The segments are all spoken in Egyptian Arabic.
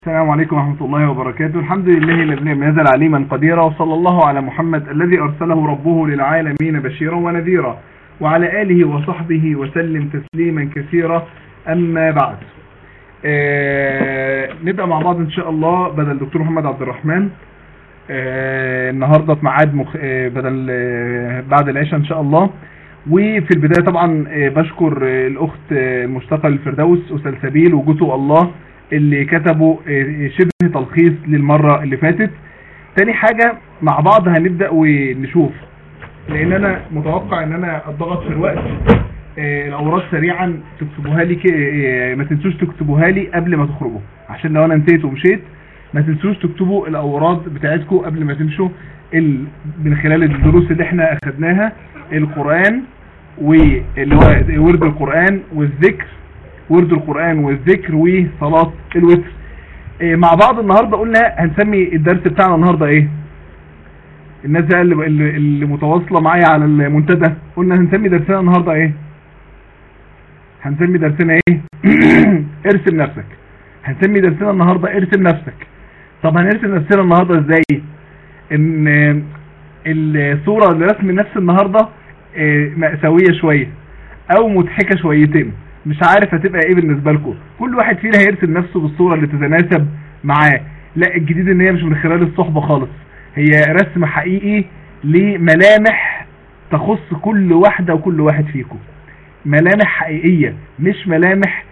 السلام عليكم ورحمة الله وبركاته الحمد لله الذي لم يزل عليما قديرا وصلى الله على محمد الذي أرسله ربه للعالمين بشيرا ونذيرا وعلى آله وصحبه وسلم تسليما كثيرا أما بعد آه نبدأ مع بعض إن شاء الله بدل دكتور محمد عبد الرحمن آه النهاردة في ميعاد مخ... آه بدل آه بعد العشاء إن شاء الله وفي البداية طبعا آه بشكر آه الأخت آه المشتقة للفردوس وسلسبيل وجوته الله اللي كتبوا شبه تلخيص للمرة اللي فاتت تاني حاجة مع بعض هنبدأ ونشوف لان انا متوقع ان انا اتضغط في الوقت الاوراق سريعا تكتبوها لي ما تنسوش تكتبوها لي قبل ما تخرجوا عشان لو انا نسيت ومشيت ما تنسوش تكتبوا الاوراد بتاعتكم قبل ما تمشوا من خلال الدروس اللي احنا اخدناها القرآن واللي هو ورد القرآن والذكر ورد القرآن والذكر وصلاة الوتر إيه مع بعض النهاردة قلنا هنسمي الدرس بتاعنا النهاردة ايه الناس اللي, اللي متواصلة معايا على المنتدى قلنا هنسمي درسنا النهاردة ايه هنسمي درسنا ايه ارسم نفسك هنسمي درسنا النهاردة ارسم نفسك طب هنرسم نفسنا النهاردة ازاي ان الصورة لرسم نفس النهاردة إيه مأساوية شوية او مضحكة شويتين مش عارف هتبقى ايه بالنسبة لكم كل واحد فينا هيرسم نفسه بالصورة اللي تتناسب معاه لا الجديد ان هي مش من خلال الصحبة خالص هي رسم حقيقي لملامح تخص كل واحدة وكل واحد فيكم ملامح حقيقية مش ملامح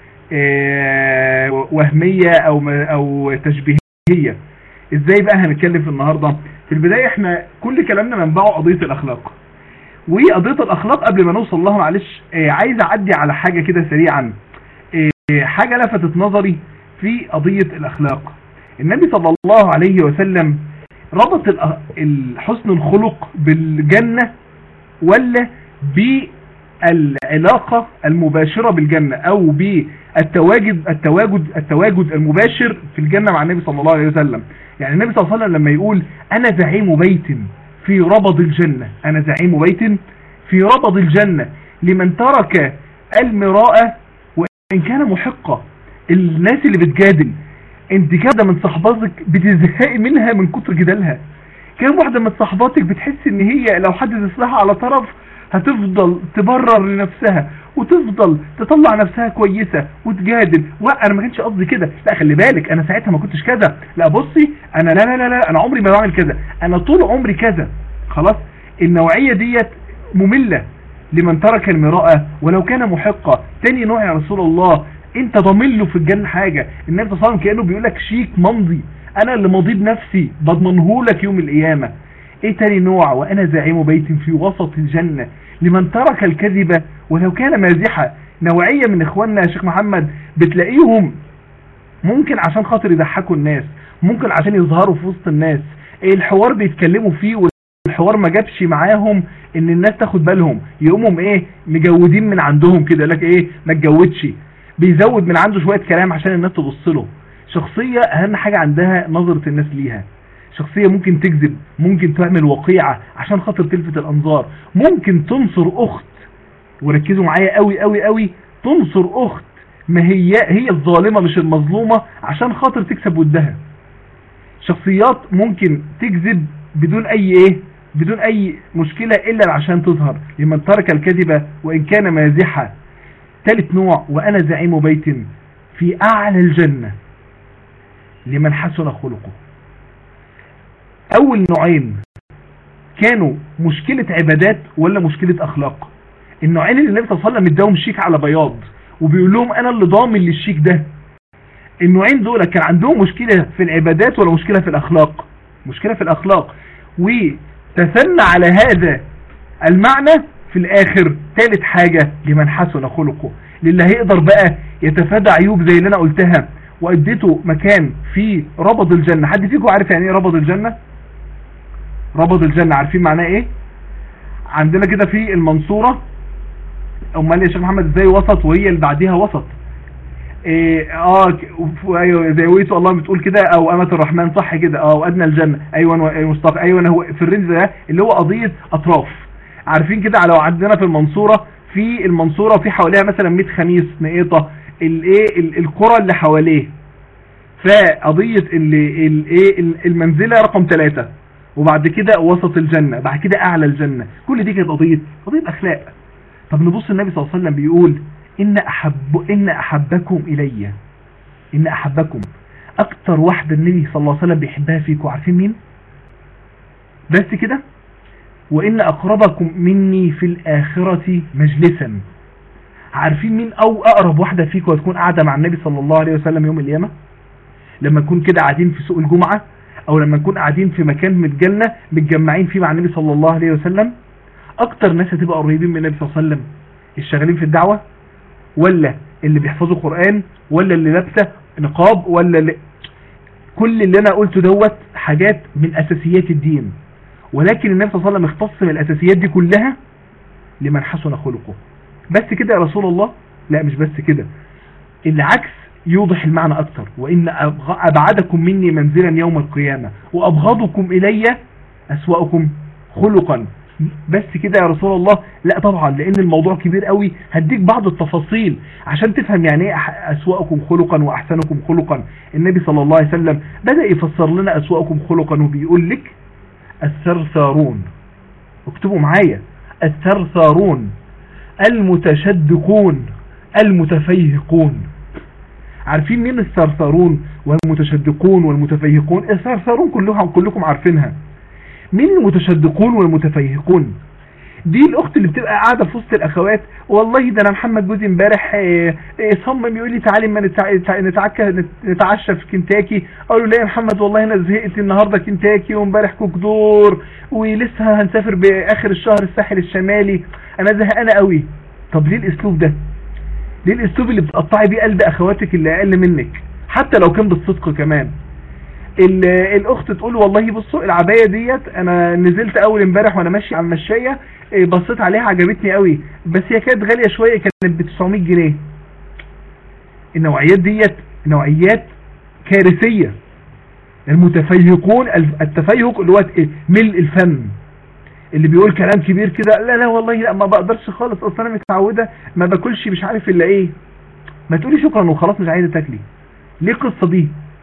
اه وهمية او, أو تشبيهية ازاي بقى هنتكلم في النهاردة في البداية احنا كل كلامنا منبعه قضية الاخلاق وقضية الاخلاق قبل ما نوصل لها معلش اه عايز اعدي على حاجة كده سريعا اه حاجة لفتت نظري في قضية الاخلاق النبي صلى الله عليه وسلم ربط حسن الخلق بالجنة ولا بالعلاقة المباشرة بالجنة او بالتواجد التواجد التواجد المباشر في الجنة مع النبي صلى الله عليه وسلم يعني النبي صلى الله عليه وسلم لما يقول انا زعيم بيت في ربض الجنة انا زعيم بيت في ربض الجنة لمن ترك المراءة وان كان محقة الناس اللي بتجادل انت كده من صحباتك بتزهقي منها من كتر جدالها كام واحدة من صحباتك بتحس ان هي لو حد تصلحها على طرف هتفضل تبرر لنفسها وتفضل تطلع نفسها كويسة وتجادل وانا ما كانش قصدي كده لا خلي بالك انا ساعتها ما كنتش كذا لا بصي انا لا لا لا لا انا عمري ما بعمل كذا انا طول عمري كذا خلاص النوعية ديت مملة لمن ترك المراءة ولو كان محقة تاني نوع يا رسول الله انت ضامن له في الجنة حاجة النبي صلى الله عليه وسلم كأنه بيقول لك شيك ممضي انا اللي ماضي بنفسي بضمنه لك يوم القيامة ايه تاني نوع وانا زعيم بيت في وسط الجنة لمن ترك الكذبة ولو كان مازحة نوعية من اخواننا يا شيخ محمد بتلاقيهم ممكن عشان خاطر يضحكوا الناس ممكن عشان يظهروا في وسط الناس ايه الحوار بيتكلموا فيه والحوار ما جابش معاهم ان الناس تاخد بالهم يقومهم ايه مجودين من عندهم كده لك ايه ما تجودش بيزود من عنده شوية كلام عشان الناس تبص له شخصية اهم حاجة عندها نظرة الناس ليها شخصية ممكن تكذب ممكن تعمل وقيعة عشان خاطر تلفت الانظار ممكن تنصر اخت وركزوا معايا قوي قوي قوي تنصر اخت ما هي هي الظالمة مش المظلومة عشان خاطر تكسب ودها شخصيات ممكن تكذب بدون اي ايه بدون اي مشكلة الا عشان تظهر لمن ترك الكذبة وان كان مازحة ثالث نوع وانا زعيم بيت في اعلى الجنة لمن حسن خلقه اول نوعين كانوا مشكلة عبادات ولا مشكلة اخلاق النوعين اللي النبي صلى الله عليه وسلم اداهم شيك على بياض وبيقول لهم انا اللي ضامن للشيك ده النوعين دول كان عندهم مشكلة في العبادات ولا مشكلة في الاخلاق مشكلة في الاخلاق وتثنى على هذا المعنى في الاخر ثالث حاجة لمن حسن خلقه للي هيقدر بقى يتفادى عيوب زي اللي انا قلتها واديته مكان في ربض الجنة حد فيكم عارف يعني ايه ربض الجنة ربض الجنة عارفين معناه ايه عندنا كده في المنصورة امال يا شيخ محمد ازاي وسط وهي اللي بعديها وسط إيه اه ايوه زي ويتو الله بتقول كده او امة الرحمن صح كده اه وادنى الجنة ايوه مصطفى ايوه هو في الرينج ده اللي هو قضية اطراف عارفين كده لو عندنا في المنصورة في المنصورة في حواليها مثلا 100 خميس نقيطة الايه القرى اللي حواليه فقضية الايه المنزلة رقم ثلاثة وبعد كده وسط الجنة بعد كده اعلى الجنة كل دي كانت قضية قضية اخلاق طب نبص النبي صلى الله عليه وسلم بيقول ان احب ان احبكم الي ان احبكم اكتر واحدة النبي صلى الله عليه وسلم بيحبها فيكم عارفين مين بس كده وان اقربكم مني في الاخرة مجلسا عارفين مين او اقرب واحدة فيكم هتكون قاعدة مع النبي صلى الله عليه وسلم يوم القيامة لما نكون كده قاعدين في سوق الجمعة او لما نكون قاعدين في مكان متجنة متجمعين فيه مع النبي صلى الله عليه وسلم اكتر ناس هتبقى قريبين من النبي صلى الله عليه وسلم الشغالين في الدعوة ولا اللي بيحفظوا قرآن ولا اللي لابسه نقاب ولا اللي كل اللي انا قلته دوت حاجات من اساسيات الدين ولكن النبي صلى الله عليه وسلم اختص من الاساسيات دي كلها لمن حسن خلقه بس كده يا رسول الله لا مش بس كده العكس يوضح المعنى اكثر وان ابعدكم مني منزلا يوم القيامة وابغضكم الي اسوأكم خلقا بس كده يا رسول الله لا طبعا لان الموضوع كبير قوي هديك بعض التفاصيل عشان تفهم يعني ايه اسوأكم خلقا واحسنكم خلقا النبي صلى الله عليه وسلم بدأ يفسر لنا اسوأكم خلقا وبيقول لك الثرثارون اكتبوا معايا الثرثارون المتشدقون المتفيهقون عارفين مين الثرثارون والمتشدقون والمتفيهقون الثرثارون كلهم كلكم عارفينها مين المتشدقون والمتفيهقون دي الاخت اللي بتبقى قاعده في وسط الاخوات والله ده انا محمد جوزي امبارح آه، آه، صمم يقول لي تعالي ما نتعكى نتعشى في كنتاكي اقول له لا يا محمد والله انا زهقت النهارده كنتاكي وامبارح كوك دور ولسه هنسافر باخر الشهر الساحل الشمالي انا زهقانه قوي طب ليه الاسلوب ده ليه الاسلوب اللي بتقطعي بيه قلب اخواتك اللي اقل منك حتى لو كان بالصدق كمان الاخت تقول والله بصوا العبايه ديت انا نزلت اول امبارح وانا ماشي على المشايه إيه، بصيت عليها عجبتني قوي بس هي كانت غاليه شويه كانت ب 900 جنيه النوعيات ديت نوعيات كارثيه المتفيهقون التفيهق اللي هو ملء الفم اللي بيقول كلام كبير كده لا لا والله لا ما بقدرش خالص اصلا انا متعوده ما باكلش مش عارف الا ايه ما تقولي شكرا وخلاص مش عايزه تاكلي ليه القصه دي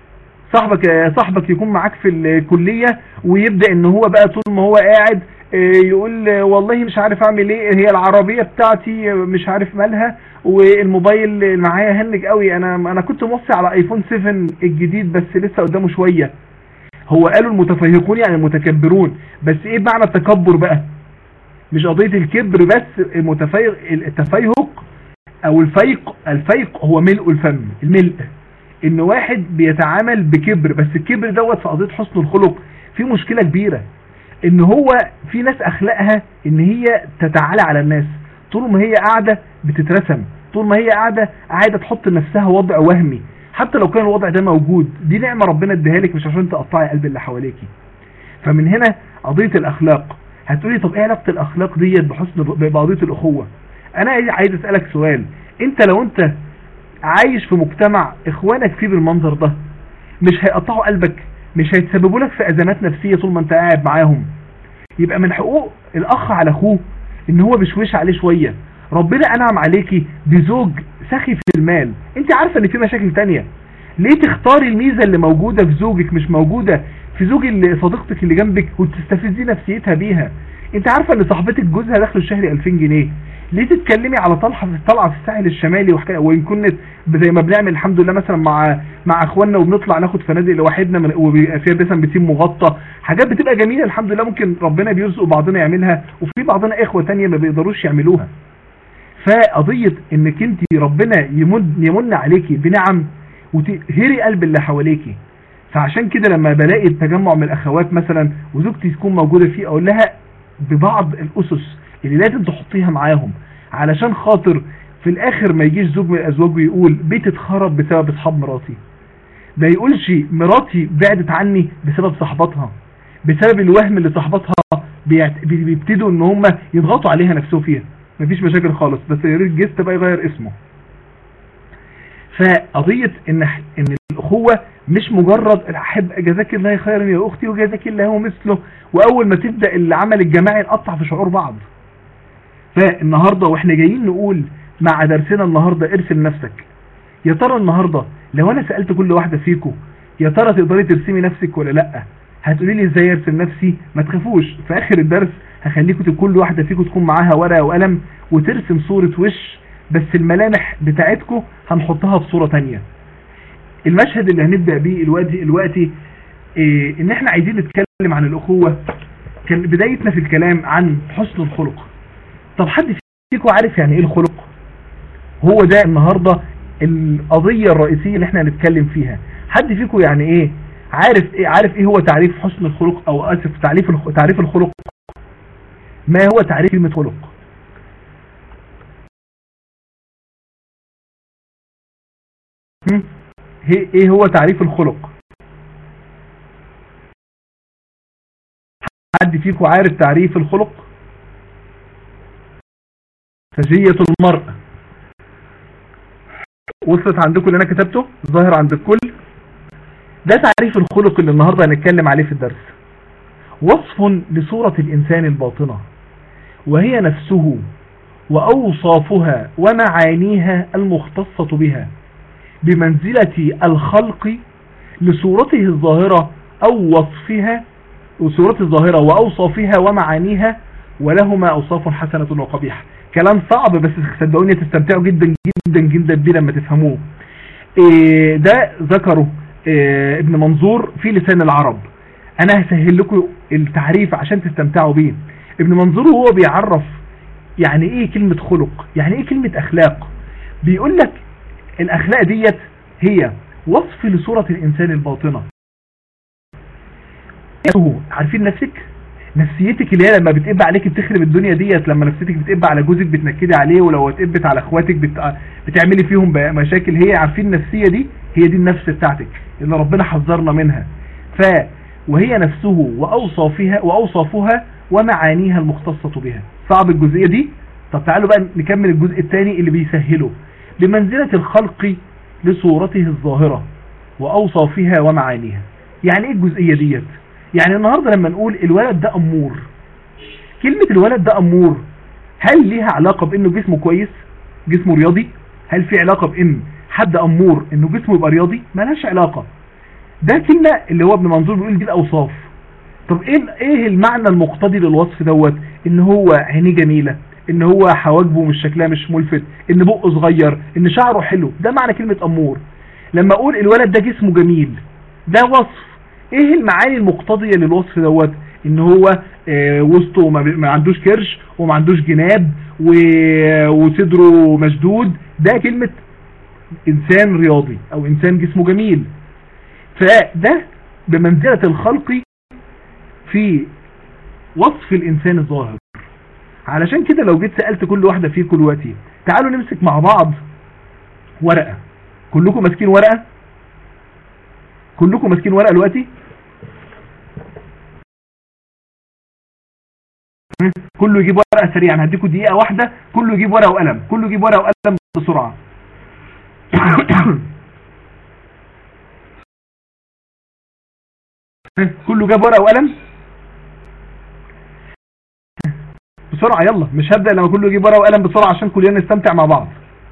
صاحبك صاحبك يكون معاك في الكلية ويبدأ ان هو بقى طول ما هو قاعد آه، يقول والله مش عارف اعمل ايه هي العربية بتاعتي مش عارف مالها والموبايل معايا هنج قوي انا انا كنت موصي على ايفون 7 الجديد بس لسه قدامه شوية هو قالوا المتفيهقون يعني المتكبرون بس ايه معنى التكبر بقى مش قضية الكبر بس المتفيق التفيهق او الفيق الفيق هو ملء الفم الملء ان واحد بيتعامل بكبر بس الكبر دوت في قضية حسن الخلق في مشكلة كبيرة ان هو في ناس اخلاقها ان هي تتعالى على الناس طول ما هي قاعدة بتترسم طول ما هي قاعدة قاعدة تحط لنفسها وضع وهمي حتى لو كان الوضع ده موجود دي نعمة ربنا اديها لك مش عشان تقطعي قلب اللي حواليكي فمن هنا قضية الاخلاق هتقولي طب ايه علاقة الاخلاق ديت بحسن بقضية الاخوة انا عايز اسألك سؤال انت لو انت عايش في مجتمع اخوانك فيه بالمنظر ده مش هيقطعوا قلبك مش هيتسببوا لك في ازمات نفسية طول ما انت قاعد معاهم يبقى من حقوق الاخ على اخوه ان هو بشويش عليه شوية ربنا انعم عليكي بزوج سخي في المال انت عارفة ان في مشاكل تانية ليه تختاري الميزة اللي موجودة في زوجك مش موجودة في زوج اللي صديقتك اللي جنبك وتستفزي نفسيتها بيها انت عارفة ان صاحبتك جوزها دخل الشهري 2000 جنيه ليه تتكلمي على طلحه في طلعه في الساحل الشمالي وان كنت زي ما بنعمل الحمد لله مثلا مع مع اخواننا وبنطلع ناخد فنادق لوحدنا وبيبقى فيها مثلا بسين مغطى حاجات بتبقى جميله الحمد لله ممكن ربنا بيرزق بعضنا يعملها وفي بعضنا اخوه تانية ما بيقدروش يعملوها فقضيه انك انت ربنا يمن يمن عليكي بنعم وتهري قلب اللي حواليكي فعشان كده لما بلاقي التجمع من الاخوات مثلا وزوجتي تكون موجوده فيه اقول لها ببعض الاسس اللي لازم تحطيها معاهم علشان خاطر في الاخر ما يجيش زوج من الازواج ويقول بيتي اتخرب بسبب اصحاب مراتي ما يقولش مراتي بعدت عني بسبب صحباتها بسبب الوهم اللي صحباتها بيبتدوا ان هم يضغطوا عليها نفسهم فيها مفيش مشاكل خالص بس يا ريت جست بقى يغير اسمه فقضية ان ان الاخوة مش مجرد احب جزاك الله خيرا يا اختي وجزاك الله مثله واول ما تبدأ العمل الجماعي نقطع في شعور بعض فالنهاردة واحنا جايين نقول مع درسنا النهاردة ارسل نفسك يا ترى النهاردة لو انا سألت كل واحدة فيكم يا ترى تقدري ترسمي نفسك ولا لا هتقولي لي ازاي ارسم نفسي ما تخافوش في اخر الدرس هخليكم كل واحده فيكم تكون معاها ورقه وقلم وترسم صوره وش بس الملامح بتاعتكم هنحطها في صوره تانية المشهد اللي هنبدا بيه دلوقتي دلوقتي إيه ان احنا عايزين نتكلم عن الاخوه كان بدايتنا في الكلام عن حسن الخلق طب حد فيكم عارف يعني ايه الخلق هو ده النهاردة القضية الرئيسية اللي احنا هنتكلم فيها حد فيكم يعني ايه عارف ايه عارف ايه هو تعريف حسن الخلق او اسف تعريف تعريف الخلق ما هو تعريف كلمة خلق ايه هو تعريف الخلق حد فيكم عارف تعريف الخلق سجية المرء وصلت عندكم اللي انا كتبته ظاهر عند الكل ده تعريف الخلق اللي النهاردة هنتكلم عليه في الدرس وصف لصورة الإنسان الباطنة وهي نفسه وأوصافها ومعانيها المختصة بها بمنزلة الخلق لصورته الظاهرة أو وصفها وصورته الظاهرة وأوصافها ومعانيها ولهما أوصاف حسنة وقبيحة كلام صعب بس صدقوني تستمتعوا جدا جدا جدا بيه لما تفهموه إيه ده ذكره إيه ابن منظور في لسان العرب انا هسهل لكم التعريف عشان تستمتعوا بيه ابن منظور هو بيعرف يعني ايه كلمة خلق يعني ايه كلمة اخلاق بيقول لك الاخلاق ديت هي وصف لصورة الانسان الباطنة عارفين نفسك نفسيتك اللي هي لما بتقب عليك بتخرب الدنيا ديت لما نفسيتك بتقب على جوزك بتنكدي عليه ولو اتقبت على اخواتك بت... بتعملي فيهم مشاكل هي عارفين النفسية دي هي دي النفس بتاعتك اللي ربنا حذرنا منها ف وهي نفسه وأوصافها, وأوصافها ومعانيها المختصة بها صعب الجزئية دي طب تعالوا بقى نكمل الجزء الثاني اللي بيسهله بمنزلة الخلق لصورته الظاهرة وأوصافها ومعانيها يعني ايه الجزئية ديت يعني النهاردة لما نقول الولد ده أمور كلمة الولد ده أمور هل ليها علاقة بأنه جسمه كويس جسمه رياضي هل في علاقة بأن حد أمور أنه جسمه يبقى رياضي مالهاش علاقة ده كلمة اللي هو ابن منظور بيقول دي الأوصاف طب ايه ايه المعنى المقتضي للوصف دوت ان هو عينيه جميلة ان هو حواجبه مش شكلها مش ملفت ان بقه صغير ان شعره حلو ده معنى كلمة امور لما اقول الولد ده جسمه جميل ده وصف ايه المعاني المقتضية للوصف دوت ان هو آه وسطه ما عندوش كرش وما عندوش جناب وصدره مشدود ده كلمة انسان رياضي او انسان جسمه جميل فده بمنزلة الخلق في وصف الانسان الظاهر علشان كده لو جيت سألت كل واحدة فيكم دلوقتي تعالوا نمسك مع بعض ورقة كلكم ماسكين ورقة كلكم ماسكين ورقة دلوقتي كله يجيب ورقة سريعا هديكم دقيقة واحدة كله يجيب ورقة وقلم كله يجيب ورقة وقلم بسرعة كله جاب ورقة وقلم بسرعة يلا مش هبدأ لما كله يجيب ورقة وقلم بسرعة عشان كلنا نستمتع مع بعض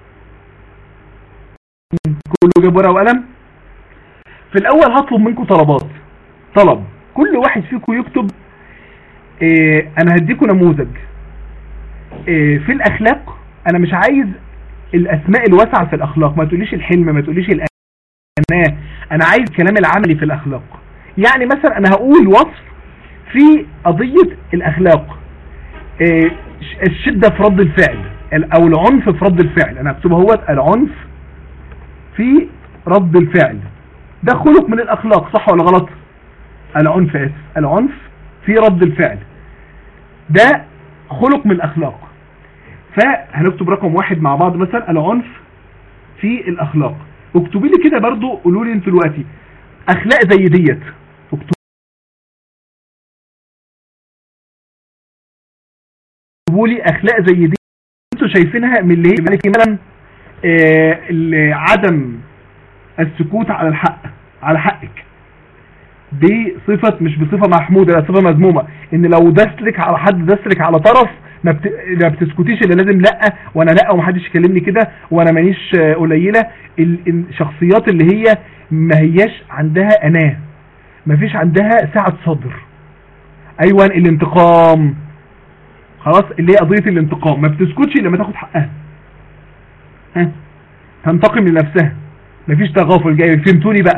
كله جاب ورقة وقلم في الاول هطلب منكم طلبات طلب كل واحد فيكم يكتب إيه انا هديكم نموذج إيه في الاخلاق انا مش عايز الاسماء الواسعة في الاخلاق ما تقوليش الحلم ما تقوليش الاناة انا عايز الكلام العملي في الاخلاق يعني مثلا انا هقول وصف في قضية الاخلاق إيه الشدة في رد الفعل او العنف في رد الفعل انا هكتبه هو العنف في رد الفعل ده خلق من الاخلاق صح ولا غلط العنف اسف العنف في رد الفعل ده خلق من الاخلاق فهنكتب رقم واحد مع بعض مثلا العنف في الاخلاق اكتبوا لي كده برضو قولوا لي انتوا دلوقتي اخلاق زي ديت اكتبوا لي اخلاق زي دي انتوا شايفينها من اللي هي مثلا آه عدم السكوت على الحق على حقك دي صفة مش بصفة محمودة لا صفة مذمومة ان لو دسلك على حد دسلك على طرف ما, بت... ما بتسكتيش اللي لازم لا وانا لا ومحدش يكلمني كده وانا مانيش قليلة الشخصيات اللي هي ما هياش عندها اناه ما فيش عندها سعة صدر ايوه الانتقام خلاص اللي هي قضية الانتقام ما بتسكتش لما تاخد حقها ها تنتقم لنفسها مفيش تغافل جاي فهمتوني بقى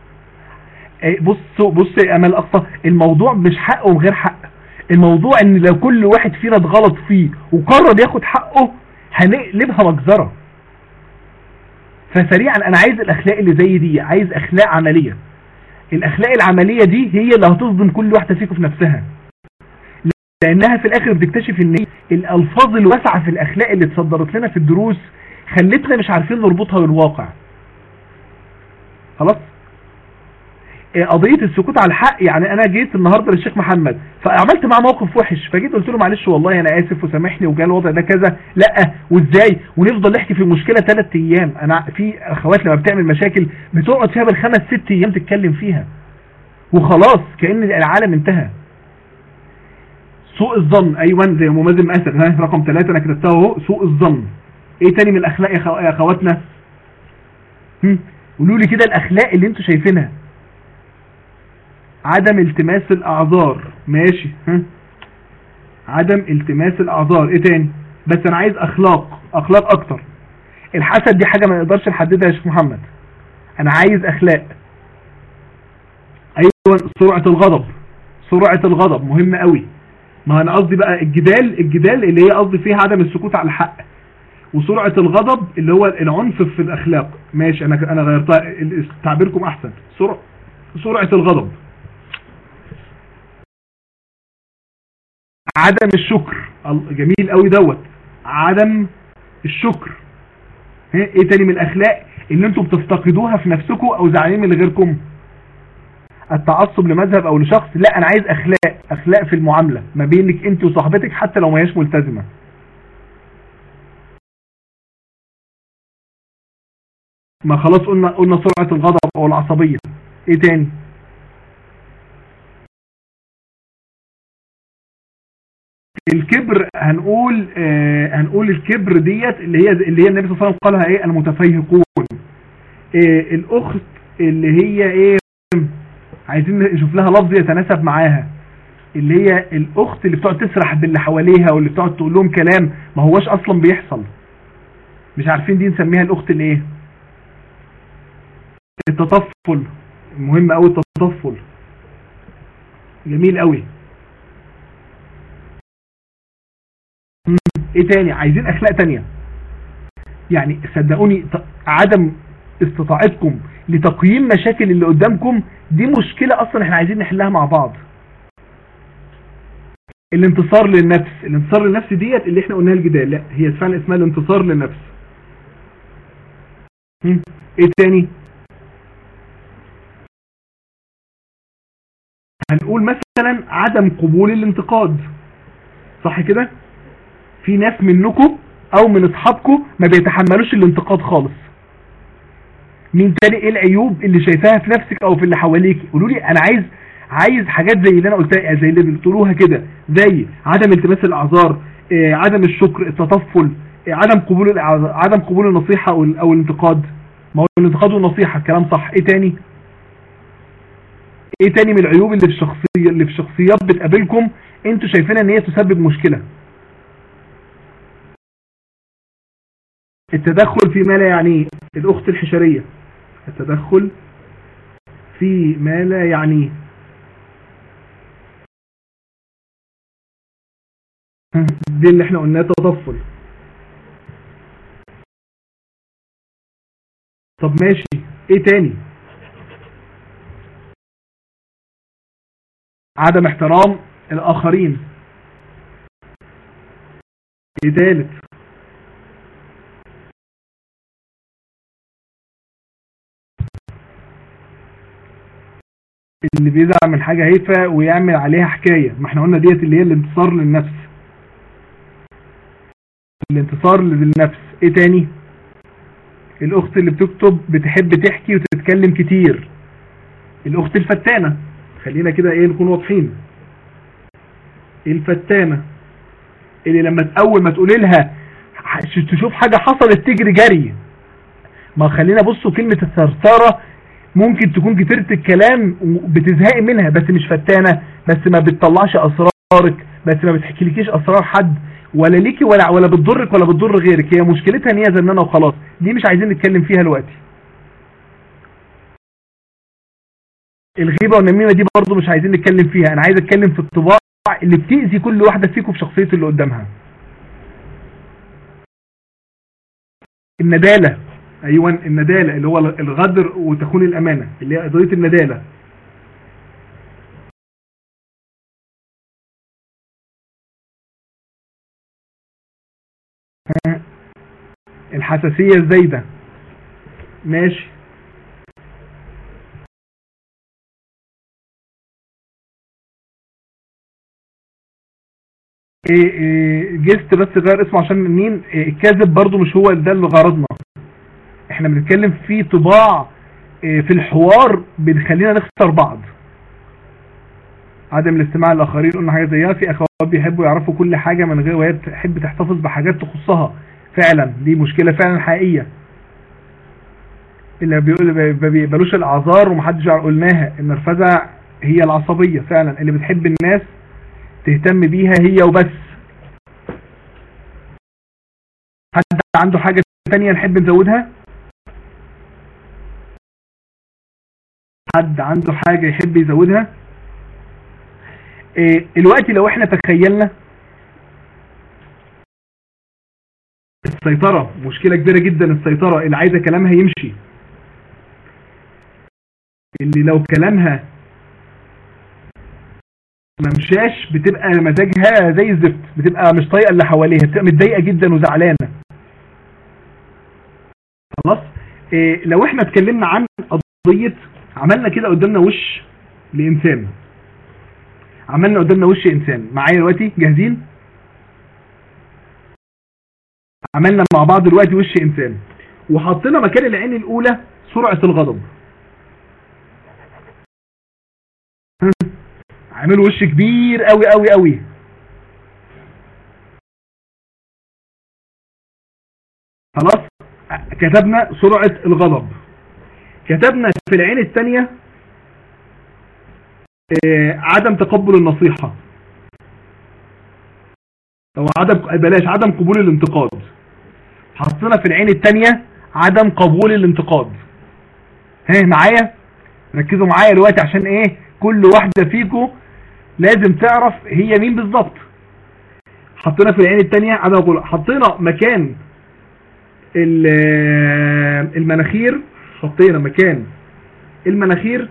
بصوا بص يا امل اقصى الموضوع مش حق وغير حق الموضوع ان لو كل واحد فينا اتغلط فيه وقرر ياخد حقه هنقلبها مجزرة فسريعا انا عايز الاخلاق اللي زي دي عايز اخلاق عملية الاخلاق العملية دي هي اللي هتصدم كل واحدة فيكم في نفسها لانها في الاخر بتكتشف ان الالفاظ الواسعة في الاخلاق اللي اتصدرت لنا في الدروس خلتنا مش عارفين نربطها بالواقع خلاص قضية السكوت على الحق يعني انا جيت النهاردة للشيخ محمد فعملت معاه موقف وحش فجيت قلت له معلش والله انا اسف وسامحني وجاء الوضع ده كذا لا وازاي ونفضل نحكي في المشكلة ثلاث ايام انا في اخوات لما بتعمل مشاكل بتقعد فيها بالخمس ست ايام تتكلم فيها وخلاص كأن العالم انتهى سوء الظن ايوه زي ممازن مأسر ها رقم ثلاثة انا كتبتها اهو سوء الظن ايه تاني من الاخلاق يا اخواتنا قولوا لي كده الاخلاق اللي انتوا شايفينها عدم التماس الاعذار ماشي ها عدم التماس الاعذار ايه تاني بس انا عايز اخلاق اخلاق اكتر الحسد دي حاجة ما نقدرش نحددها يا شيخ محمد انا عايز اخلاق ايوه سرعة الغضب سرعة الغضب مهمة قوي ما انا قصدي بقى الجدال الجدال اللي هي قصدي فيها عدم السكوت على الحق وسرعة الغضب اللي هو العنف في الاخلاق ماشي انا انا غيرتها تعبيركم احسن سرعة سرعة الغضب عدم الشكر جميل قوي دوت عدم الشكر ايه تاني من الاخلاق اللي انتم بتفتقدوها في نفسكم او زعلانين من غيركم التعصب لمذهب او لشخص لا انا عايز اخلاق اخلاق في المعاملة ما بينك انت وصاحبتك حتى لو ما هياش ملتزمة ما خلاص قلنا قلنا سرعة الغضب او العصبية ايه تاني الكبر هنقول آه هنقول الكبر ديت اللي هي اللي هي النبي صلى الله عليه وسلم قالها ايه المتفيهقون آه الاخت اللي هي ايه عايزين نشوف لها لفظ يتناسب معاها اللي هي الاخت اللي بتقعد تسرح باللي حواليها واللي بتقعد تقول لهم كلام ما هواش اصلا بيحصل مش عارفين دي نسميها الاخت الايه التطفل مهم قوي التطفل جميل قوي ايه تاني عايزين اخلاق تانية يعني صدقوني عدم استطاعتكم لتقييم مشاكل اللي قدامكم دي مشكلة اصلا احنا عايزين نحلها مع بعض الانتصار للنفس الانتصار للنفس ديت اللي احنا قلناها الجدال لا هي فعلا اسمها الانتصار للنفس ايه تاني هنقول مثلا عدم قبول الانتقاد صح كده في ناس منكم او من اصحابكم ما بيتحملوش الانتقاد خالص مين تاني ايه العيوب اللي شايفاها في نفسك او في اللي حواليك قولوا لي انا عايز عايز حاجات زي اللي انا قلتها زي اللي بتقولوها كده زي عدم التماس الاعذار إيه عدم الشكر التطفل إيه عدم قبول عدم قبول النصيحة او, أو الانتقاد ما هو الانتقاد والنصيحة الكلام صح ايه تاني ايه تاني من العيوب اللي في الشخصية اللي في الشخصيات بتقابلكم انتوا شايفينها ان هي تسبب مشكلة التدخل في ما لا يعنيه الاخت الحشرية التدخل في ما لا يعنيه دي اللي احنا قلناه تطفل طب ماشي ايه تاني عدم احترام الاخرين ايه تالت اللي بيزعل من حاجة هيفة ويعمل عليها حكاية ما احنا قلنا ديت اللي هي الانتصار للنفس الانتصار للنفس ايه تاني الاخت اللي بتكتب بتحب تحكي وتتكلم كتير الاخت الفتانة خلينا كده ايه نكون واضحين الفتانة اللي لما اول ما تقول لها تشوف حاجة حصلت تجري جري ما خلينا بصوا كلمة الثرثرة ممكن تكون كترت الكلام بتزهقي منها بس مش فتانة بس ما بتطلعش اسرارك بس ما بتحكيلكيش اسرار حد ولا ليكي ولا ولا بتضرك ولا بتضر غيرك هي مشكلتها ان هي زنانه وخلاص دي مش عايزين نتكلم فيها دلوقتي الغيبه والنميمه دي برضو مش عايزين نتكلم فيها انا عايز اتكلم في الطباع اللي بتأذي كل واحده فيكم في شخصيه اللي قدامها الندالة ايوه الندالة اللي هو الغدر وتخون الامانة اللي هي قضية الندالة الحساسية الزايدة ماشي إيه إيه جست بس غير اسمه عشان مين إيه الكاذب برضو مش هو ده اللي غرضنا احنا بنتكلم في طباع في الحوار بنخلينا نخسر بعض عدم الاستماع للاخرين قلنا حاجه زيها في اخوات بيحبوا يعرفوا كل حاجه من غير وهي تحب تحتفظ بحاجات تخصها فعلا دي مشكله فعلا حقيقيه اللي بيقول ما بيقبلوش الاعذار ومحدش قلناها النرفزه هي العصبيه فعلا اللي بتحب الناس تهتم بيها هي وبس حد عنده حاجة تانية نحب نزودها حد عنده حاجة يحب يزودها إيه الوقت لو احنا تخيلنا السيطرة مشكلة كبيرة جدا السيطرة اللي عايزة كلامها يمشي اللي لو كلامها ممشاش بتبقى مزاجها زي الزفت بتبقى مش طايقه اللي حواليها بتبقى متضايقه جدا وزعلانه خلاص إيه لو احنا اتكلمنا عن قضيه عملنا كده قدامنا وش لانسان عملنا قدامنا وش انسان معايا دلوقتي جاهزين عملنا مع بعض دلوقتي وش انسان وحطينا مكان العين الاولى سرعه الغضب عاملوا وش كبير قوي قوي قوي خلاص كتبنا سرعة الغضب كتبنا في العين الثانية عدم تقبل النصيحة او عدم بلاش عدم قبول الانتقاد حطينا في العين الثانية عدم قبول الانتقاد ها معايا ركزوا معايا دلوقتي عشان ايه كل واحدة فيكم لازم تعرف هي مين بالظبط حطينا في العين الثانيه عدم قبول حطينا مكان المناخير حطينا مكان المناخير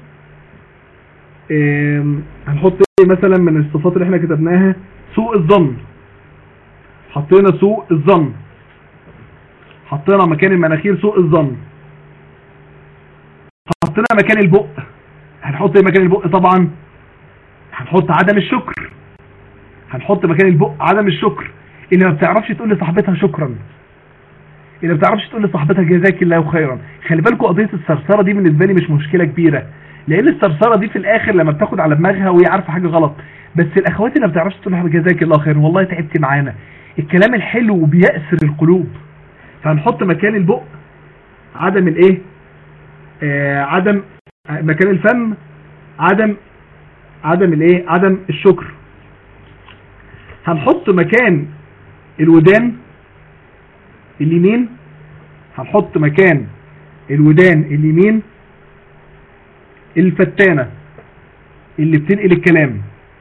هنحط ايه مثلا من الصفات اللي احنا كتبناها سوء الظن حطينا سوء الظن حطينا مكان المناخير سوء الظن حطينا مكان البق هنحط ايه مكان البق طبعا هنحط عدم الشكر هنحط مكان البق عدم الشكر اللي ما بتعرفش تقول لصاحبتها شكرا اللي ما بتعرفش تقول لصاحبتها جزاك الله خيرا خلي بالكم قضيه الثرثره دي بالنسبه لي مش مشكله كبيره لان الثرثره دي في الاخر لما بتاخد على دماغها وهي عارفه حاجه غلط بس الاخوات اللي ما بتعرفش تقول لها جزاك الله خيرا والله تعبتي معانا الكلام الحلو بيأسر القلوب فهنحط مكان البق عدم الايه آه عدم مكان الفم عدم عدم الايه عدم الشكر هنحط مكان الودان اليمين هنحط مكان الودان اليمين الفتانة اللي بتنقل الكلام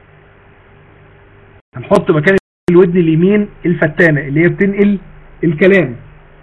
هنحط مكان الودن اليمين الفتانة اللي هي بتنقل الكلام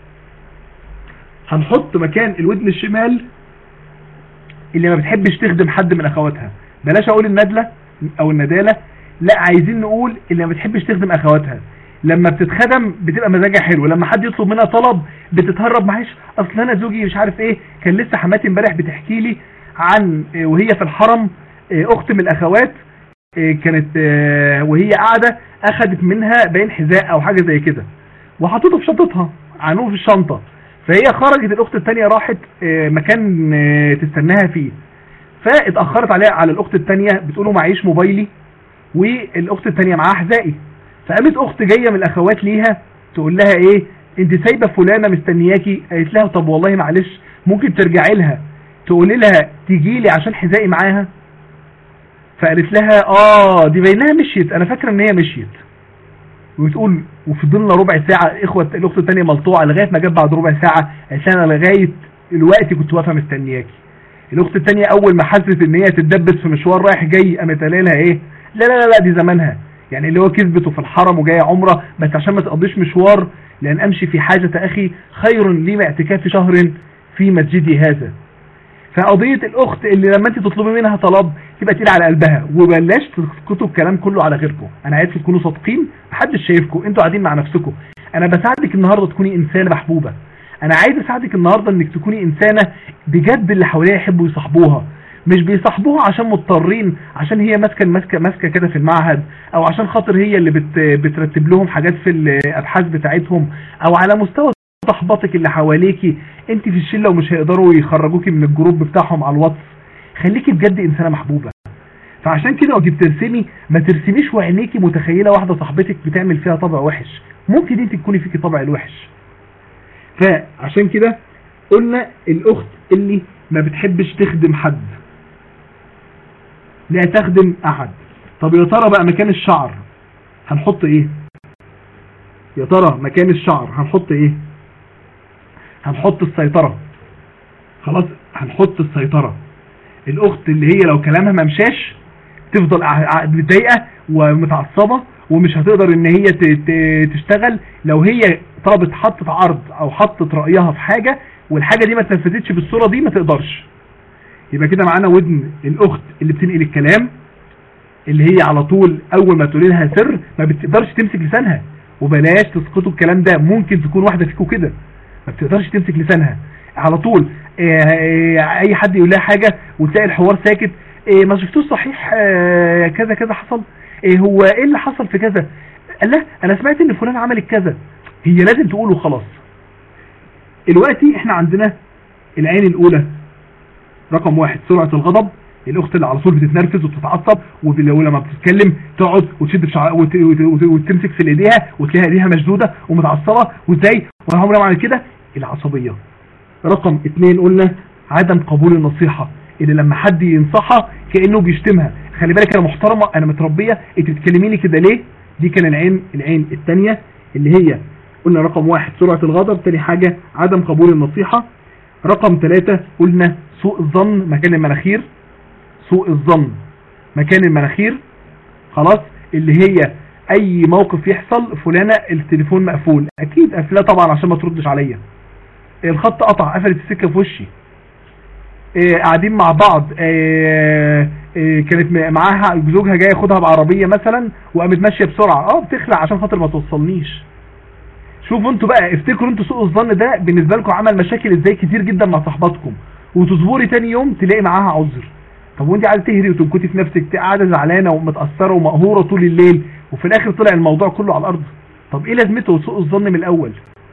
هنحط مكان الودن الشمال اللي ما بتحبش تخدم حد من اخواتها بلاش اقول الندلة او الندالة لا عايزين نقول اللي ما بتحبش تخدم اخواتها لما بتتخدم بتبقى مزاجها حلو لما حد يطلب منها طلب بتتهرب معلش اصل انا زوجي مش عارف ايه كان لسه حماتي امبارح بتحكي لي عن وهي في الحرم اخت من الاخوات كانت وهي قاعده اخذت منها باين حذاء او حاجه زي كده وحطته في شنطتها عنوه في الشنطه فهي خرجت الاخت الثانيه راحت مكان تستناها فيه فاتاخرت عليها على الاخت الثانيه بتقول له معيش موبايلي والاخت الثانيه معاها حذائي فقامت اخت جايه من الاخوات ليها تقول لها ايه انت سايبه فلانه مستنياكي قالت لها طب والله معلش ممكن ترجعي لها تقولي لها تيجي لي عشان حذائي معاها فقالت لها اه دي بينها مشيت انا فاكره ان هي مشيت وتقول وفضلنا ربع ساعة اخوة الاخت الثانيه ملطوعة لغاية ما جت بعد ربع ساعة قالت انا لغاية الوقت كنت واقفة مستنياكي الاخت الثانيه اول ما حست ان هي تتدبس في مشوار رايح جاي قامت قايله لها ايه لا لا لا لا دي زمانها يعني اللي هو كذبته في الحرم وجايه عمره بس عشان ما تقضيش مشوار لان امشي في حاجة اخي خير لي من اعتكاف شهر في مسجدي هذا فقضية الاخت اللي لما انت تطلبي منها طلب تبقى تقيل على قلبها وبلاش تسكتوا الكلام كله على غيركم انا عايزكم تكونوا صادقين محدش شايفكم انتوا قاعدين مع نفسكم انا بساعدك النهارده تكوني انسانه محبوبه انا عايز اساعدك النهارده انك تكوني انسانه بجد اللي حواليها يحبوا يصاحبوها مش بيصاحبوها عشان مضطرين عشان هي ماسكه ماسكه ماسكه كده في المعهد او عشان خاطر هي اللي بت بترتب لهم حاجات في الابحاث بتاعتهم او على مستوى صحباتك اللي حواليكي انت في الشله ومش هيقدروا يخرجوكي من الجروب بتاعهم على الواتس خليكي بجد انسانه محبوبه فعشان كده وانت بترسمي ما ترسميش وعينيكي متخيله واحده صاحبتك بتعمل فيها طبع وحش ممكن انت تكوني فيكي طبع الوحش فعشان كده قلنا الاخت اللي ما بتحبش تخدم حد لا تخدم احد طب يا ترى بقى مكان الشعر هنحط ايه يا ترى مكان الشعر هنحط ايه هنحط السيطرة خلاص هنحط السيطرة الاخت اللي هي لو كلامها ما مشاش تفضل متضايقه ومتعصبة ومش هتقدر ان هي تشتغل لو هي طلبت حطت عرض او حطت رأيها في حاجة والحاجة دي ما تنفذتش بالصورة دي ما تقدرش يبقى كده معانا ودن الاخت اللي بتنقل الكلام اللي هي على طول اول ما تقول لها سر ما بتقدرش تمسك لسانها وبلاش تسقطوا الكلام ده ممكن تكون واحدة فيكم كده ما بتقدرش تمسك لسانها على طول آه، آه، اي حد يقول لها حاجة وتلاقي الحوار ساكت آه، ما شفتوش صحيح كذا كذا حصل هو ايه اللي حصل في كذا قال لا انا سمعت ان فلان عمل كذا هي لازم تقوله خلاص دلوقتي احنا عندنا العين الاولى رقم واحد سرعة الغضب الاخت اللي على طول بتتنرفز وبتتعصب ولما بتتكلم تقعد وتشد في شعر وتمسك في ايديها وتلاقيها ايديها مشدوده ومتعصبه وازاي وانا عمري ما اعمل كده العصبيه رقم اثنين قلنا عدم قبول النصيحه اللي لما حد ينصحها كانه بيشتمها خلي بالك انا محترمه انا متربيه انت بتكلميني كده ليه دي كان العين العين الثانيه اللي هي قلنا رقم واحد سرعه الغضب تاني حاجه عدم قبول النصيحه رقم ثلاثة قلنا سوء الظن مكان المناخير سوء الظن مكان المناخير خلاص اللي هي اي موقف يحصل فلانة التليفون مقفول اكيد قافلاه طبعا عشان ما تردش عليا الخط قطع قفلت السكة في وشي إيه قاعدين مع بعض إيه إيه كانت معاها زوجها جاي ياخدها بعربية مثلا وقامت ماشية بسرعة اه بتخلع عشان خاطر ما توصلنيش شوفوا انتوا بقى افتكروا انتوا سوء الظن ده بالنسبة لكم عمل مشاكل ازاي كتير جدا مع صحباتكم وتصبري تاني يوم تلاقي معاها عذر طب وانت عايزه تهري وتنكتي في نفسك قاعده زعلانه ومتاثره ومقهوره طول الليل وفي الاخر طلع الموضوع كله على الارض طب ايه لازمته سوء الظن من الاول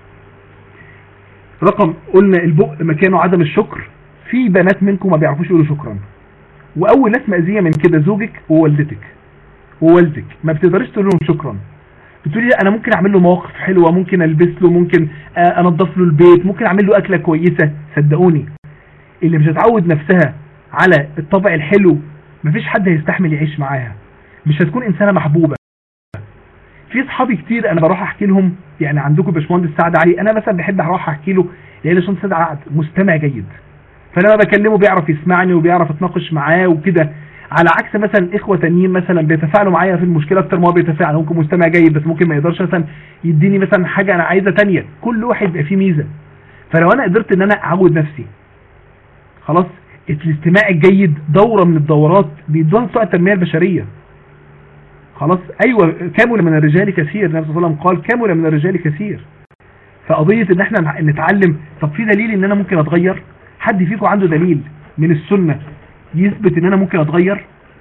رقم قلنا البق مكانه عدم الشكر في بنات منكم ما بيعرفوش يقولوا شكرا واول ناس مأذيه من كده زوجك ووالدتك ووالدك ما بتقدريش تقول لهم شكرا بتقولي انا ممكن اعمل له مواقف حلوه ممكن البس له ممكن آه، انضف له البيت ممكن اعمل له اكله كويسه صدقوني اللي مش هتعود نفسها على الطبع الحلو مفيش حد هيستحمل يعيش معاها مش هتكون انسانه محبوبه في اصحابي كتير انا بروح احكي لهم يعني عندكم باشمهندس سعد علي انا مثلا بحب اروح احكي له لان باشمهندس سعد علي مستمع جيد فلما بكلمه بيعرف يسمعني وبيعرف اتناقش معاه وكده على عكس مثلا اخوه تانيين مثلا بيتفاعلوا معايا في المشكله اكتر ما هو بيتفاعل ممكن مستمع جيد بس ممكن ما يقدرش مثلا يديني مثلا حاجه انا عايزه تانية كل واحد بيبقى فيه ميزه فلو انا قدرت ان انا اعود نفسي خلاص الاستماع الجيد دورة من الدورات بيدوها بتوع التنمية البشرية خلاص ايوه كامل من الرجال كثير النبي صلى الله عليه وسلم قال كامل من الرجال كثير فقضية ان احنا نتعلم طب في دليل ان انا ممكن اتغير حد فيكم عنده دليل من السنة يثبت ان انا ممكن اتغير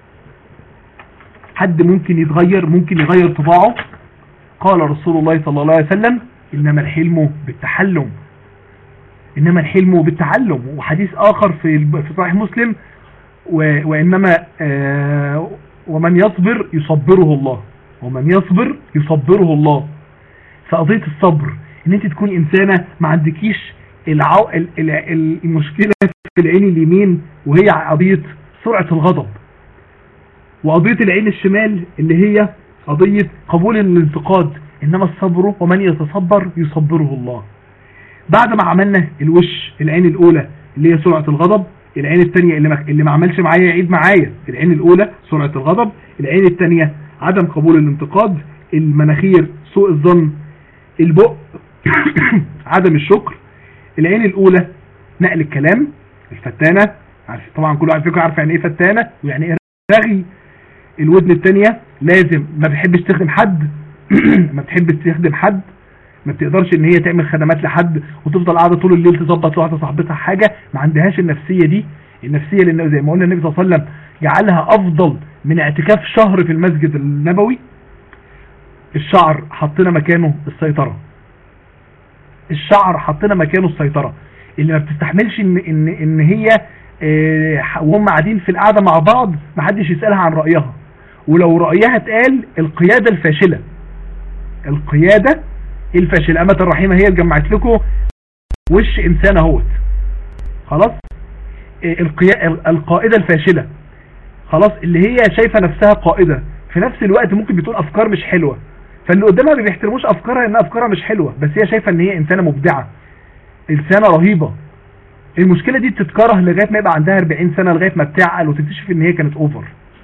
حد ممكن يتغير ممكن يغير طباعه قال رسول الله صلى الله عليه وسلم انما الحلم بالتحلم إنما الحلم بالتعلم وحديث آخر في في صحيح مسلم وإنما آه، ومن يصبر يصبره الله ومن يصبر يصبره الله فقضية الصبر ان انت تكوني انسانة ما عندكيش العو... المشكلة في العين اليمين وهي قضية سرعة الغضب وقضية العين الشمال اللي هي قضية قبول الانتقاد انما الصبر ومن يتصبر يصبره الله بعد ما عملنا الوش العين الاولى اللي هي سرعة الغضب العين الثانية اللي ما, اللي ما عملش معايا يعيد معايا العين الاولى سرعة الغضب العين الثانية عدم قبول الانتقاد المناخير سوء الظن البق عدم الشكر العين الاولى نقل الكلام الفتانة طبعا كل واحد فيكم عارف يعني ايه فتانة ويعني ايه رغي الودن الثانية لازم ما بتحبش تخدم حد ما بتحبش تخدم حد ما بتقدرش ان هي تعمل خدمات لحد وتفضل قاعده طول الليل تظبط لواحده صاحبتها حاجه ما عندهاش النفسيه دي النفسيه لان زي ما قلنا النبي صلى الله عليه وسلم جعلها افضل من اعتكاف شهر في المسجد النبوي الشعر حطينا مكانه السيطره الشعر حطينا مكانه السيطره اللي ما بتستحملش ان ان ان هي اه وهم قاعدين في القعده مع بعض ما حدش يسالها عن رايها ولو رايها اتقال القياده الفاشله القياده الفاشله امه الرحيمه هي اللي جمعت لكم وش انسان اهوت خلاص اه القيا... القائده الفاشله خلاص اللي هي شايفه نفسها قائده في نفس الوقت ممكن بتقول افكار مش حلوه فاللي قدامها ما بيحترموش افكارها انها افكارها مش حلوه بس هي شايفه ان هي انسانه مبدعه انسانه رهيبه المشكله دي بتتكره لغايه ما يبقى عندها 40 سنه لغايه ما بتعقل وتكتشف ان هي كانت اوفر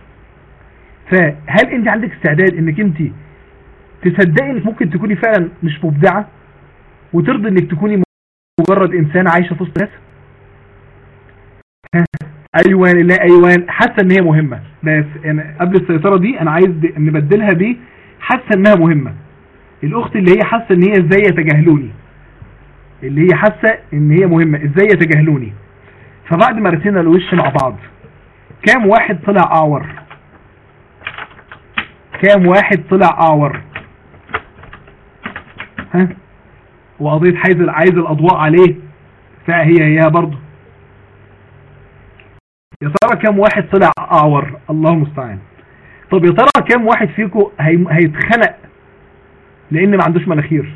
فهل انت عندك استعداد انك انت تصدقي انك ممكن تكوني فعلا مش مبدعه وترضي انك تكوني مجرد انسانه عايشه في وسط ناس ايوان لا ايوان حاسه ان هي مهمه بس انا قبل السيطره دي انا عايز نبدلها ب حاسه انها مهمه الاخت اللي هي حاسه ان هي ازاي يتجاهلوني اللي هي حاسه ان هي مهمه ازاي يتجاهلوني فبعد ما رسينا الوش مع بعض كام واحد طلع اعور كام واحد طلع اعور ها وقضيه حيز عايز الاضواء عليه فهي هي برضه يا ترى كام واحد طلع اعور الله المستعان طب يا ترى كام واحد فيكم هي... هيتخنق لان ما عندوش مناخير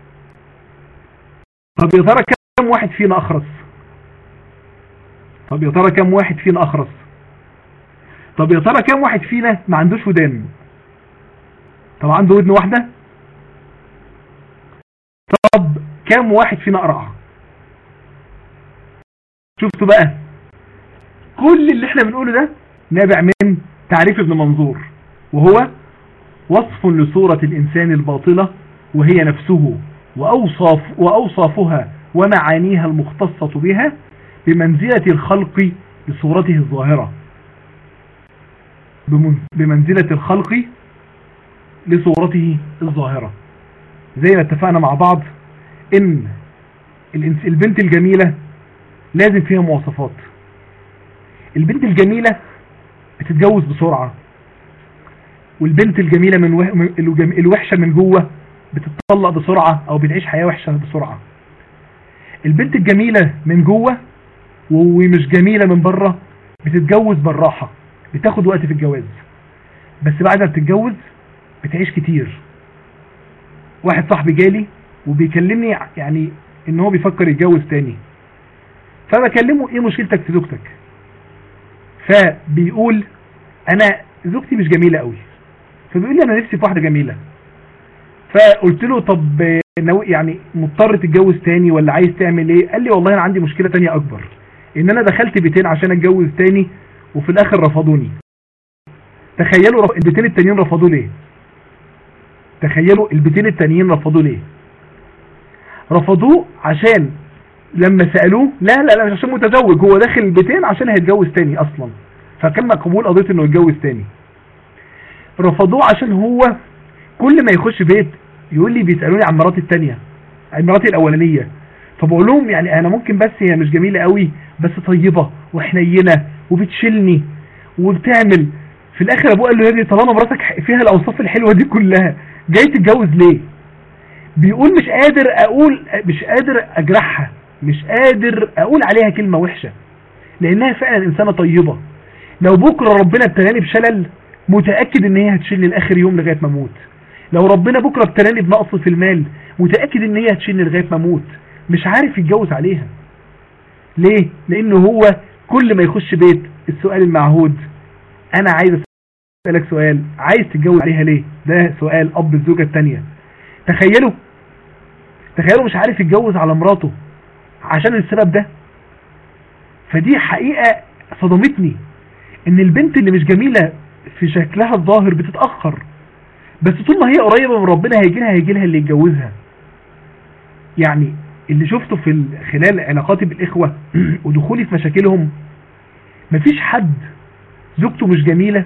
طب يا ترى كام واحد فينا اخرس طب يا ترى كام واحد فينا اخرس طب يا ترى كام واحد فينا ما عندوش ودان طب عنده ودن واحدة طب كام واحد فينا قرع شفتوا بقى كل اللي احنا بنقوله ده نابع من تعريف ابن منظور وهو وصف لصورة الإنسان الباطلة وهي نفسه وأوصاف وأوصافها ومعانيها المختصة بها بمنزلة الخلق لصورته الظاهرة بمنزلة الخلق لصورته الظاهرة زي ما اتفقنا مع بعض ان البنت الجميلة لازم فيها مواصفات البنت الجميلة بتتجوز بسرعة والبنت الجميلة من الوحشة من جوه بتتطلق بسرعة او بتعيش حياة وحشة بسرعة البنت الجميلة من جوه ومش جميلة من بره بتتجوز بالراحة بتاخد وقت في الجواز بس بعد ما بتتجوز بتعيش كتير واحد صاحبي جالي وبيكلمني يعني ان هو بيفكر يتجوز تاني فبكلمه ايه مشكلتك في زوجتك فبيقول انا زوجتي مش جميلة قوي فبيقول لي انا نفسي في واحدة جميلة فقلت له طب يعني مضطر تتجوز تاني ولا عايز تعمل ايه قال لي والله انا عندي مشكلة تانية اكبر ان انا دخلت بيتين عشان اتجوز تاني وفي الاخر رفضوني تخيلوا البيتين التانيين رفضوا ليه تخيلوا البيتين التانيين رفضوه ليه رفضوه عشان لما سألوه لا لا لا مش عشان متزوج هو داخل البيتين عشان هيتجوز تاني اصلا فكان مقبول قضية انه يتجوز تاني رفضوه عشان هو كل ما يخش بيت يقول لي بيسألوني عن مراتي التانية عن مراتي الاولانية فبقول لهم يعني انا ممكن بس هي مش جميلة قوي بس طيبة وحنينة وبتشيلني وبتعمل في الاخر ابوه قال له يا ابني طالما مراتك فيها الاوصاف الحلوة دي كلها جاي تتجوز ليه بيقول مش قادر اقول مش قادر اجرحها مش قادر اقول عليها كلمة وحشة لانها فعلا انسانة طيبة لو بكرة ربنا ابتلاني بشلل متأكد ان هي هتشيلني لاخر يوم لغاية ما اموت لو ربنا بكرة ابتلاني بنقص في المال متأكد ان هي هتشيلني لغاية ما اموت مش عارف يتجوز عليها ليه لانه هو كل ما يخش بيت السؤال المعهود انا عايز اسالك سؤال عايز تتجوز عليها ليه ده سؤال اب الزوجه الثانيه تخيلوا تخيلوا مش عارف يتجوز على مراته عشان السبب ده فدي حقيقة صدمتني ان البنت اللي مش جميلة في شكلها الظاهر بتتأخر بس طول ما هي قريبة من ربنا هيجي لها هيجي لها اللي يتجوزها يعني اللي شفته في خلال علاقاتي بالإخوة ودخولي في مشاكلهم مفيش حد زوجته مش جميلة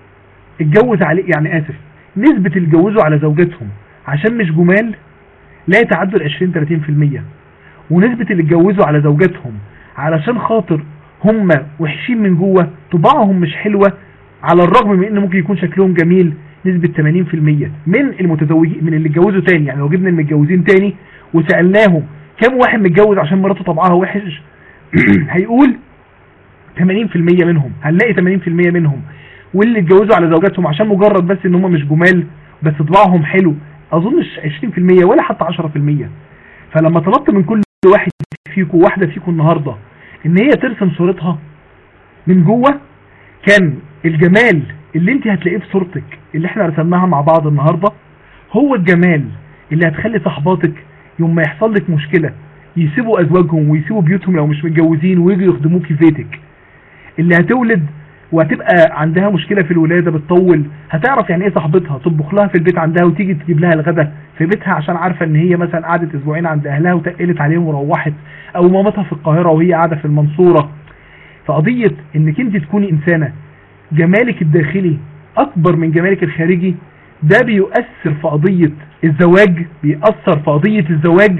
اتجوز عليه يعني آسف نسبة اللي اتجوزوا على زوجاتهم عشان مش جمال لا يتعدوا ال 20-30% ونسبة اللي اتجوزوا على زوجاتهم علشان خاطر هم وحشين من جوه طباعهم مش حلوة على الرغم من ان ممكن يكون شكلهم جميل نسبة 80% من المتزوجين من اللي اتجوزوا تاني يعني لو جبنا المتجوزين تاني وسألناهم كم واحد متجوز عشان مراته طبعها وحش هيقول 80% منهم هنلاقي 80% منهم واللي اتجوزوا على زوجاتهم عشان مجرد بس ان هم مش جمال بس طباعهم حلو اظنش 20% ولا حتى 10% فلما طلبت من كل واحد فيكم واحدة فيكم النهاردة ان هي ترسم صورتها من جوه كان الجمال اللي انت هتلاقيه في صورتك اللي احنا رسمناها مع بعض النهاردة هو الجمال اللي هتخلي صحباتك يوم ما يحصل لك مشكلة يسيبوا ازواجهم ويسيبوا بيوتهم لو مش متجوزين ويجوا يخدموك في بيتك اللي هتولد وهتبقى عندها مشكلة في الولادة بتطول هتعرف يعني ايه صاحبتها تطبخ لها في البيت عندها وتيجي تجيب لها الغداء في بيتها عشان عارفة ان هي مثلا قعدت اسبوعين عند اهلها وتقلت عليهم وروحت او مامتها في القاهرة وهي قاعدة في المنصورة فقضية انك انت تكوني انسانة جمالك الداخلي اكبر من جمالك الخارجي ده بيؤثر في قضية الزواج بيأثر في قضية الزواج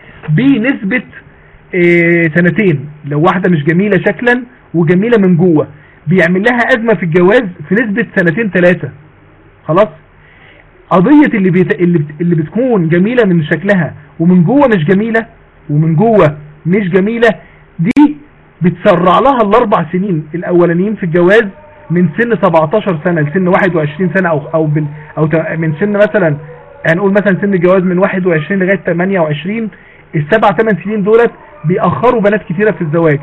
بنسبة اه سنتين لو واحدة مش جميلة شكلا وجميلة من جوه بيعمل لها أزمة في الجواز في نسبة سنتين ثلاثة خلاص قضية اللي, بيت... اللي, بت... اللي بتكون جميلة من شكلها ومن جوه مش جميلة ومن جوه مش جميلة دي بتسرع لها الاربع سنين الاولانيين في الجواز من سن 17 سنة لسن 21 سنة او او, بال... أو ت... من سن مثلا هنقول مثلا سن الجواز من 21 لغاية 28 السبع ثمان سنين دولت بيأخروا بنات كتيرة في الزواج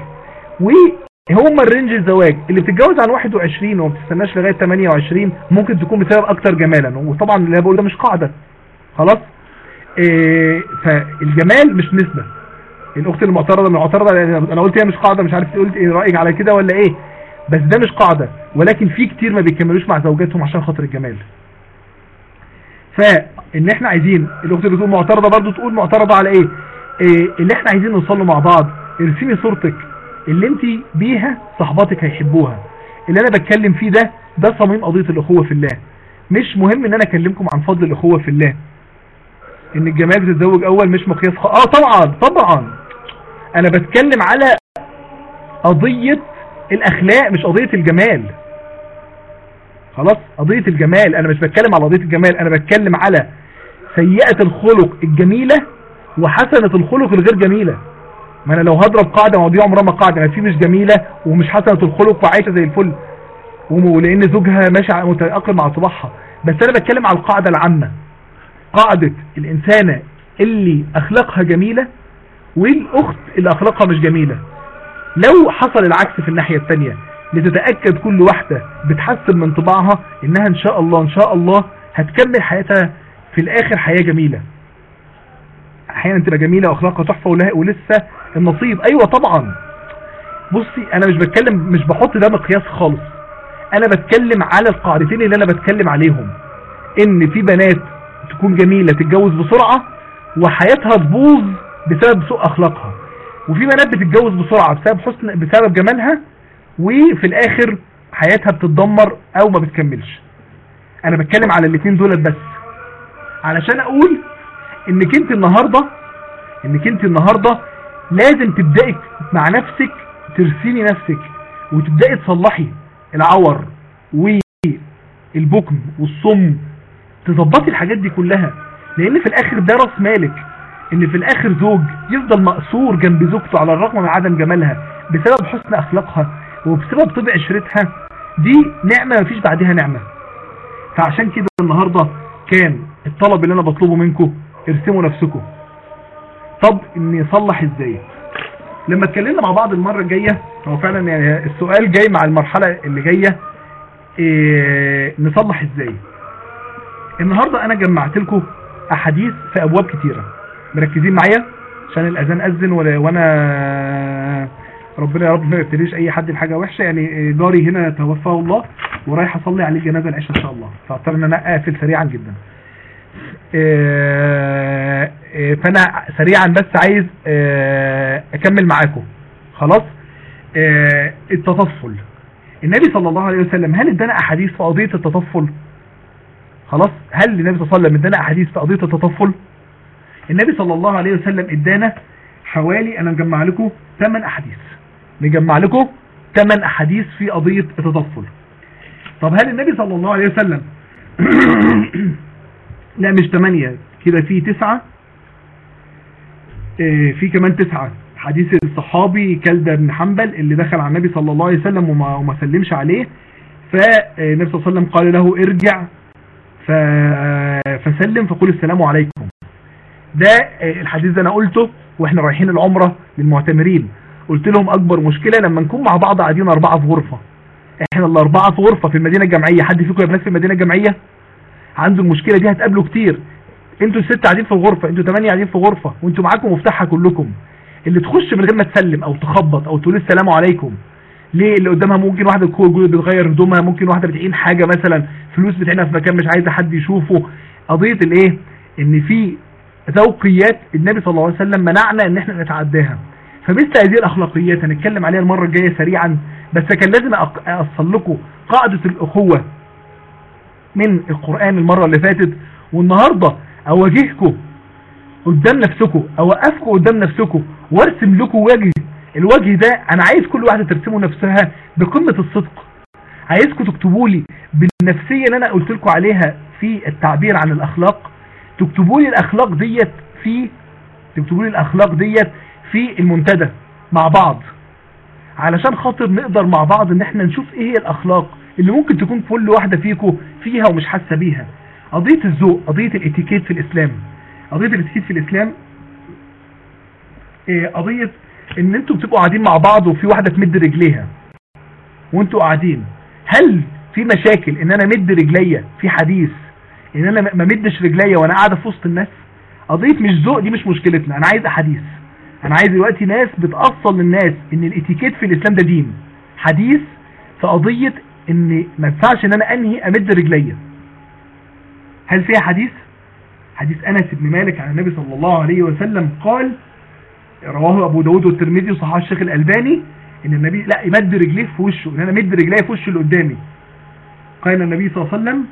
هم الرينج الزواج اللي بتتجوز عن 21 وما بتستناش لغايه 28 ممكن تكون بسبب اكتر جمالا وطبعا اللي بقول ده مش قاعده خلاص إيه فالجمال مش نسبه الاخت المعترضه المعترضه انا قلت هي مش قاعده مش عارف قلت ايه رايك على كده ولا ايه بس ده مش قاعده ولكن في كتير ما بيكملوش مع زوجاتهم عشان خاطر الجمال فان احنا عايزين الاخت اللي تقول معترضه برضو تقول معترضه على ايه, إيه اللي احنا عايزين نوصل له مع بعض ارسمي صورتك اللي انت بيها صحباتك هيحبوها اللي انا بتكلم فيه ده ده صميم قضية الاخوة في الله مش مهم ان انا اكلمكم عن فضل الاخوة في الله ان الجمال بتتزوج اول مش مقياس خ... اه طبعا طبعا انا بتكلم على قضية الاخلاق مش قضية الجمال خلاص قضية الجمال انا مش بتكلم على قضية الجمال انا بتكلم على سيئة الخلق الجميلة وحسنة الخلق الغير جميلة ما انا لو هضرب قاعدة ما دي عمرها ما قاعدة ما في مش جميلة ومش حسنة الخلق وعايشة زي الفل ولان زوجها ماشي متأقلم مع طباعها بس انا بتكلم على القاعدة العامة قاعدة الانسانة اللي اخلاقها جميلة والاخت اللي اخلاقها مش جميلة لو حصل العكس في الناحية التانية لتتأكد كل واحدة بتحسن من طباعها انها ان شاء الله ان شاء الله هتكمل حياتها في الاخر حياة جميلة احيانا تبقى جميلة واخلاقها تحفة ولسه النصيب ايوه طبعا بصي انا مش بتكلم مش بحط ده مقياس خالص انا بتكلم على القاعدتين اللي انا بتكلم عليهم ان في بنات تكون جميلة تتجوز بسرعة وحياتها تبوظ بسبب سوء اخلاقها وفي بنات بتتجوز بسرعة بسبب حسن بسبب جمالها وفي الاخر حياتها بتتدمر او ما بتكملش انا بتكلم على الاثنين دولت بس علشان اقول انك انت النهاردة انك انت النهاردة لازم تبدأي مع نفسك ترسيني نفسك وتبدأي تصلحي العور والبكم والصم تظبطي الحاجات دي كلها لان في الاخر ده راس مالك ان في الاخر زوج يفضل مقصور جنب زوجته على الرغم من عدم جمالها بسبب حسن اخلاقها وبسبب طبع عشرتها دي نعمة مفيش بعدها نعمة فعشان كده النهاردة كان الطلب اللي انا بطلبه منكم ارسموا نفسكم طب نصلح ازاي لما اتكلمنا مع بعض المرة الجاية هو فعلا يعني السؤال جاي مع المرحلة اللي جاية إيه نصلح ازاي النهاردة انا جمعت لكم احاديث في ابواب كتيرة مركزين معايا عشان الاذان اذن وانا ربنا يا رب ما يبتليش اي حد بحاجه وحشه يعني جاري هنا توفاه الله ورايح اصلي عليه جنازه العشاء ان شاء الله فاضطر ان انا اقفل سريعا جدا فانا سريعا بس عايز اكمل معاكم خلاص التطفل النبي صلى الله عليه وسلم هل ادانا احاديث في قضيه التطفل خلاص هل النبي صلى الله عليه وسلم ادانا احاديث في قضيه التطفل النبي صلى الله عليه وسلم ادانا حوالي انا مجمع لكم 8 احاديث نجمع لكم 8 احاديث في قضية التطفل طب هل النبي صلى الله عليه وسلم لا مش 8 كده في 9 في كمان 9 حديث الصحابي كلدة بن حنبل اللي دخل على النبي صلى الله عليه وسلم وما, وما سلمش عليه فالنبي صلى الله عليه وسلم قال له ارجع فسلم فقول السلام عليكم ده الحديث ده انا قلته واحنا رايحين العمرة للمعتمرين قلت لهم اكبر مشكلة لما نكون مع بعض قاعدين اربعة في غرفة احنا الاربعة في غرفة في المدينة الجامعية حد فيكم يا بنات في المدينة الجامعية عنده المشكلة دي هتقابله كتير انتوا الست قاعدين في الغرفة انتوا ثمانية قاعدين في غرفة وانتوا معاكم مفتاحها كلكم اللي تخش من غير ما تسلم او تخبط او تقول السلام عليكم ليه اللي قدامها ممكن واحدة تكون بتغير هدومها ممكن واحدة بتعين حاجة مثلا فلوس بتعينها في مكان مش عايزة حد يشوفه قضية الايه ان في ذوقيات النبي صلى الله عليه وسلم منعنا ان احنا نتعداها فمثل هذه الاخلاقيات هنتكلم عليها المرة الجاية سريعا بس كان لازم اوصل لكم قاعدة الاخوة من القرآن المرة اللي فاتت والنهاردة اواجهكم قدام نفسكم اوقفكم قدام نفسكم وارسم لكم وجه الوجه ده انا عايز كل واحدة ترسمه نفسها بقمة الصدق عايزكم تكتبوا لي بالنفسية اللي انا قلت لكم عليها في التعبير عن الاخلاق تكتبوا لي الاخلاق ديت في تكتبوا لي الاخلاق ديت في المنتدى مع بعض علشان خاطر نقدر مع بعض ان احنا نشوف ايه هي الاخلاق اللي ممكن تكون كل واحدة فيكم فيها ومش حاسة بيها قضية الذوق قضية الاتيكيت في الاسلام قضية الاتيكيت في الاسلام إيه قضية ان انتوا بتبقوا قاعدين مع بعض وفي واحدة تمد رجليها وانتوا قاعدين هل في مشاكل ان انا مد رجليا في حديث ان انا ما مدش رجليا وانا قاعده في وسط الناس قضيه مش ذوق دي مش مشكلتنا انا عايز احاديث انا عايز دلوقتي ناس بتأصل للناس ان الاتيكيت في الاسلام ده دين حديث في قضيه ان ما ينفعش ان انا انهي امد رجليا هل فيها حديث حديث انس بن مالك عن النبي صلى الله عليه وسلم قال رواه ابو داود والترمذي وصححه الشيخ الالباني ان النبي لا يمد رجليه في وشه ان انا امد رجليه في وشه اللي قدامي قال النبي صلى الله عليه وسلم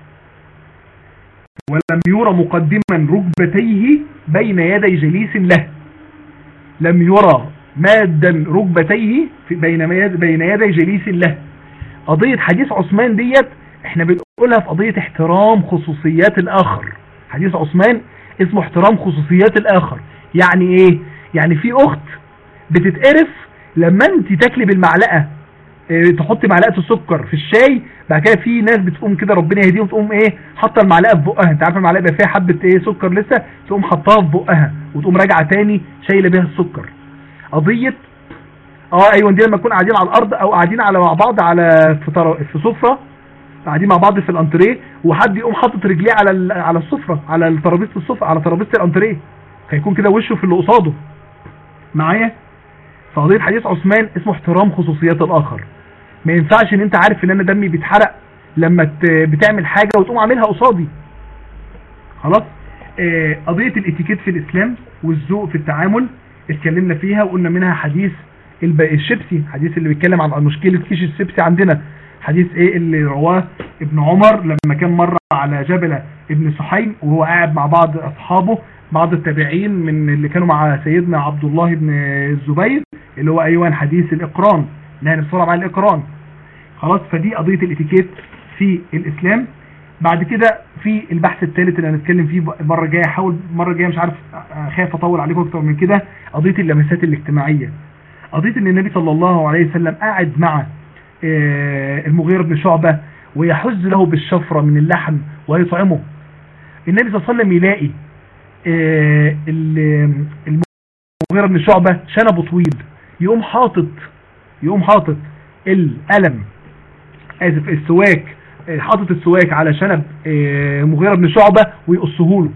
ولم يرى مقدما ركبتيه بين يدي جليس له لم يرى مادا ركبتيه في بين بين يدي جليس له قضية حديث عثمان ديت احنا بنقولها في قضية احترام خصوصيات الاخر حديث عثمان اسمه احترام خصوصيات الاخر يعني ايه يعني في اخت بتتقرف لما انت تاكلي بالمعلقة اه تحطي معلقة السكر في الشاي بعد كده في ناس بتقوم كده ربنا يهديهم تقوم ايه حاطه المعلقه في بقها انت عارف المعلقه بيبقى فيها حبه ايه سكر لسه تقوم حطاها في بقها وتقوم راجعه تاني شايله بيها السكر قضيه اه ايوه دي لما نكون قاعدين على الارض او قاعدين على مع بعض على في, طر... في سفره قاعدين مع بعض في الانتريه وحد يقوم حاطط رجليه على ال... على السفره على ترابيزه السفره على ترابيزه الانتريه فيكون كده وشه في اللي قصاده معايا فقضيه حديث عثمان اسمه احترام خصوصيات الاخر ما ينفعش ان انت عارف ان انا دمي بيتحرق لما بتعمل حاجة وتقوم عاملها قصادي خلاص آه قضية الاتيكيت في الاسلام والذوق في التعامل اتكلمنا فيها وقلنا منها حديث الشيبسي حديث اللي بيتكلم عن مشكلة كيش الشيبسي عندنا حديث ايه اللي رواه ابن عمر لما كان مر على جبل ابن سحيم وهو قاعد مع بعض اصحابه بعض التابعين من اللي كانوا مع سيدنا عبد الله بن الزبير اللي هو ايوان حديث الاقران نهي الصورة مع الاقران خلاص فدي قضية الاتيكيت في الاسلام بعد كده في البحث الثالث اللي هنتكلم فيه المره الجايه احاول المره الجايه مش عارف خايف اطول عليكم اكتر من كده قضيه اللمسات الاجتماعيه قضيه ان النبي صلى الله عليه وسلم قاعد مع المغيرة بن شعبة ويحز له بالشفرة من اللحم ويطعمه النبي صلى الله عليه وسلم يلاقي آه، ال- المغيرة بن شعبة شنبه طويل يقوم حاطط يقوم حاطط القلم اسف السواك آه، حاطط السواك على شنب آه، مغيرة بن شعبة ويقصه له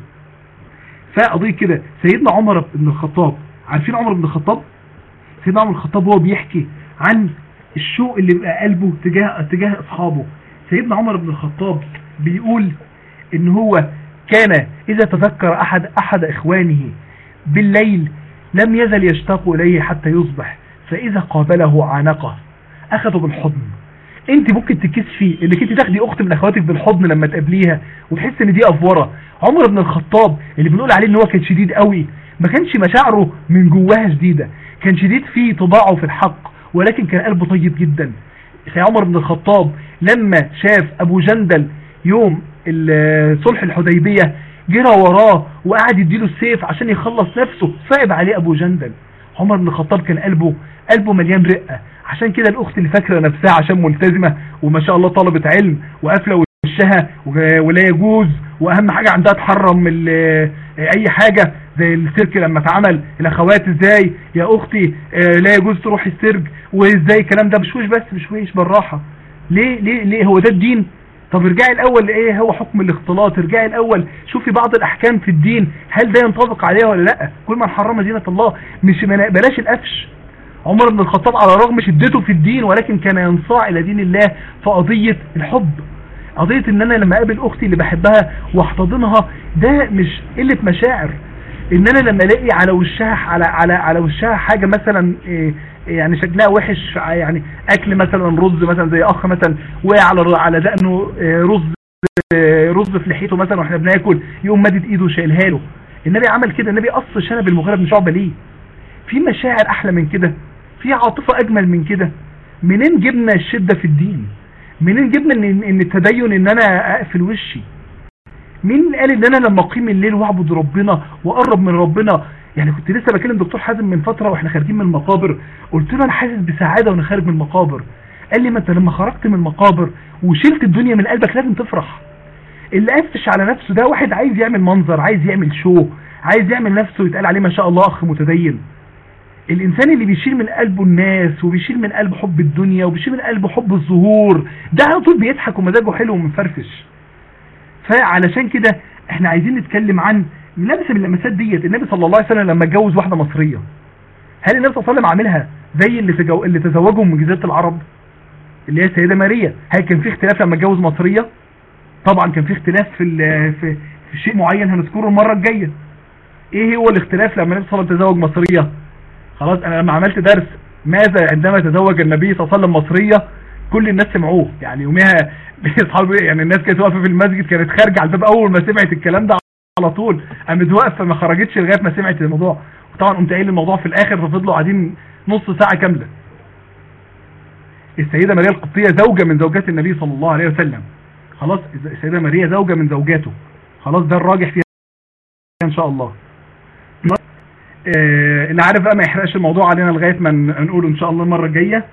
فقضية كده سيدنا عمر بن الخطاب عارفين عمر بن الخطاب سيدنا عمر بن الخطاب هو بيحكي عن الشوق اللي بقى قلبه تجاه تجاه اصحابه سيدنا عمر بن الخطاب بيقول ان هو كان اذا تذكر احد احد اخوانه بالليل لم يزل يشتاق اليه حتى يصبح فاذا قابله عانقه اخذه بالحضن انت ممكن تكسفي انك انت تاخدي اخت من اخواتك بالحضن لما تقابليها وتحس ان دي افوره عمر بن الخطاب اللي بنقول عليه ان هو كان شديد قوي ما كانش مشاعره من جواها شديده كان شديد في طباعه في الحق ولكن كان قلبه طيب جدا سي عمر بن الخطاب لما شاف ابو جندل يوم ال- صلح الحديبيه جرى وراه وقعد يديله السيف عشان يخلص نفسه صعب عليه ابو جندل عمر بن الخطاب كان قلبه قلبه مليان رقه عشان كده الاخت اللي فاكره نفسها عشان ملتزمه وما شاء الله طلبه علم وقافله وشها و- ولا يجوز واهم حاجه عندها تحرم ال- اي حاجه زي السيرك لما اتعمل الاخوات ازاي يا اختي آه، لا يجوز تروحي السيرك وازاي الكلام ده بشويش بس بشويش بالراحه ليه ليه ليه هو ده الدين طب ارجعي الاول لايه هو حكم الاختلاط ارجعي الاول شوفي بعض الاحكام في الدين هل ده ينطبق عليها ولا لا كل من حرم زينه الله مش ما- بلاش القفش عمر بن الخطاب على رغم شدته في الدين ولكن كان ينصاع الى دين الله في قضيه الحب قضيه ان انا لما اقابل اختي اللي بحبها واحتضنها ده مش قله مشاعر ان انا لما الاقي على وشها على على على وشها حاجه مثلا إيه يعني شكلها وحش يعني اكل مثلا رز مثلا زي اخ مثلا وقع على على دقنه إيه، رز إيه، رز في لحيته مثلا واحنا بناكل يقوم مادد ايده وشايلها له النبي عمل كده النبي قص شنب المغيرة بن شعبة ليه في مشاعر احلى من كده في عاطفة اجمل من كده منين جبنا الشدة في الدين منين جبنا ان ان التدين ان انا اقفل وشي مين قال ان انا لما اقيم الليل واعبد ربنا واقرب من ربنا يعني كنت لسه بكلم دكتور حازم من فتره واحنا خارجين من المقابر قلت له انا حاسس بسعاده وانا خارج من المقابر قال لي ما انت لما خرجت من المقابر وشلت الدنيا من قلبك لازم تفرح اللي قفش على نفسه ده واحد عايز يعمل منظر عايز يعمل شو عايز يعمل نفسه يتقال عليه ما شاء الله اخ متدين الانسان اللي بيشيل من قلبه الناس وبيشيل من قلبه حب الدنيا وبيشيل من قلبه حب الظهور ده على طول بيضحك ومزاجه حلو ومفرفش فعلشان كده احنا عايزين نتكلم عن لمسه من اللمسات ديت النبي صلى الله عليه وسلم لما اتجوز واحده مصريه هل النبي صلى الله عليه وسلم عاملها زي اللي تجو... اللي تزوجهم من جزيره العرب اللي هي السيده ماريا هل كان في اختلاف لما اتجوز مصريه طبعا كان في اختلاف في ال... في, في شيء معين هنذكره المره الجايه ايه هو الاختلاف لما النبي صلى الله عليه وسلم تزوج مصريه خلاص انا لما عملت درس ماذا عندما تزوج النبي صلى الله عليه وسلم مصريه كل الناس سمعوه يعني يوميها اصحابي يعني الناس كانت واقفه في المسجد كانت خارجه على الباب اول ما سمعت الكلام ده على طول قامت واقفه ما خرجتش لغايه ما سمعت الموضوع وطبعا قمت قايل الموضوع في الاخر ففضلوا قاعدين نص ساعه كامله السيده ماريا القبطيه زوجه من زوجات النبي صلى الله عليه وسلم خلاص السيده ماريا زوجه من زوجاته خلاص ده الراجح فيها ان شاء الله آه، اللي عارف بقى ما يحرقش الموضوع علينا لغايه ما ن- نقوله ان شاء الله المره الجايه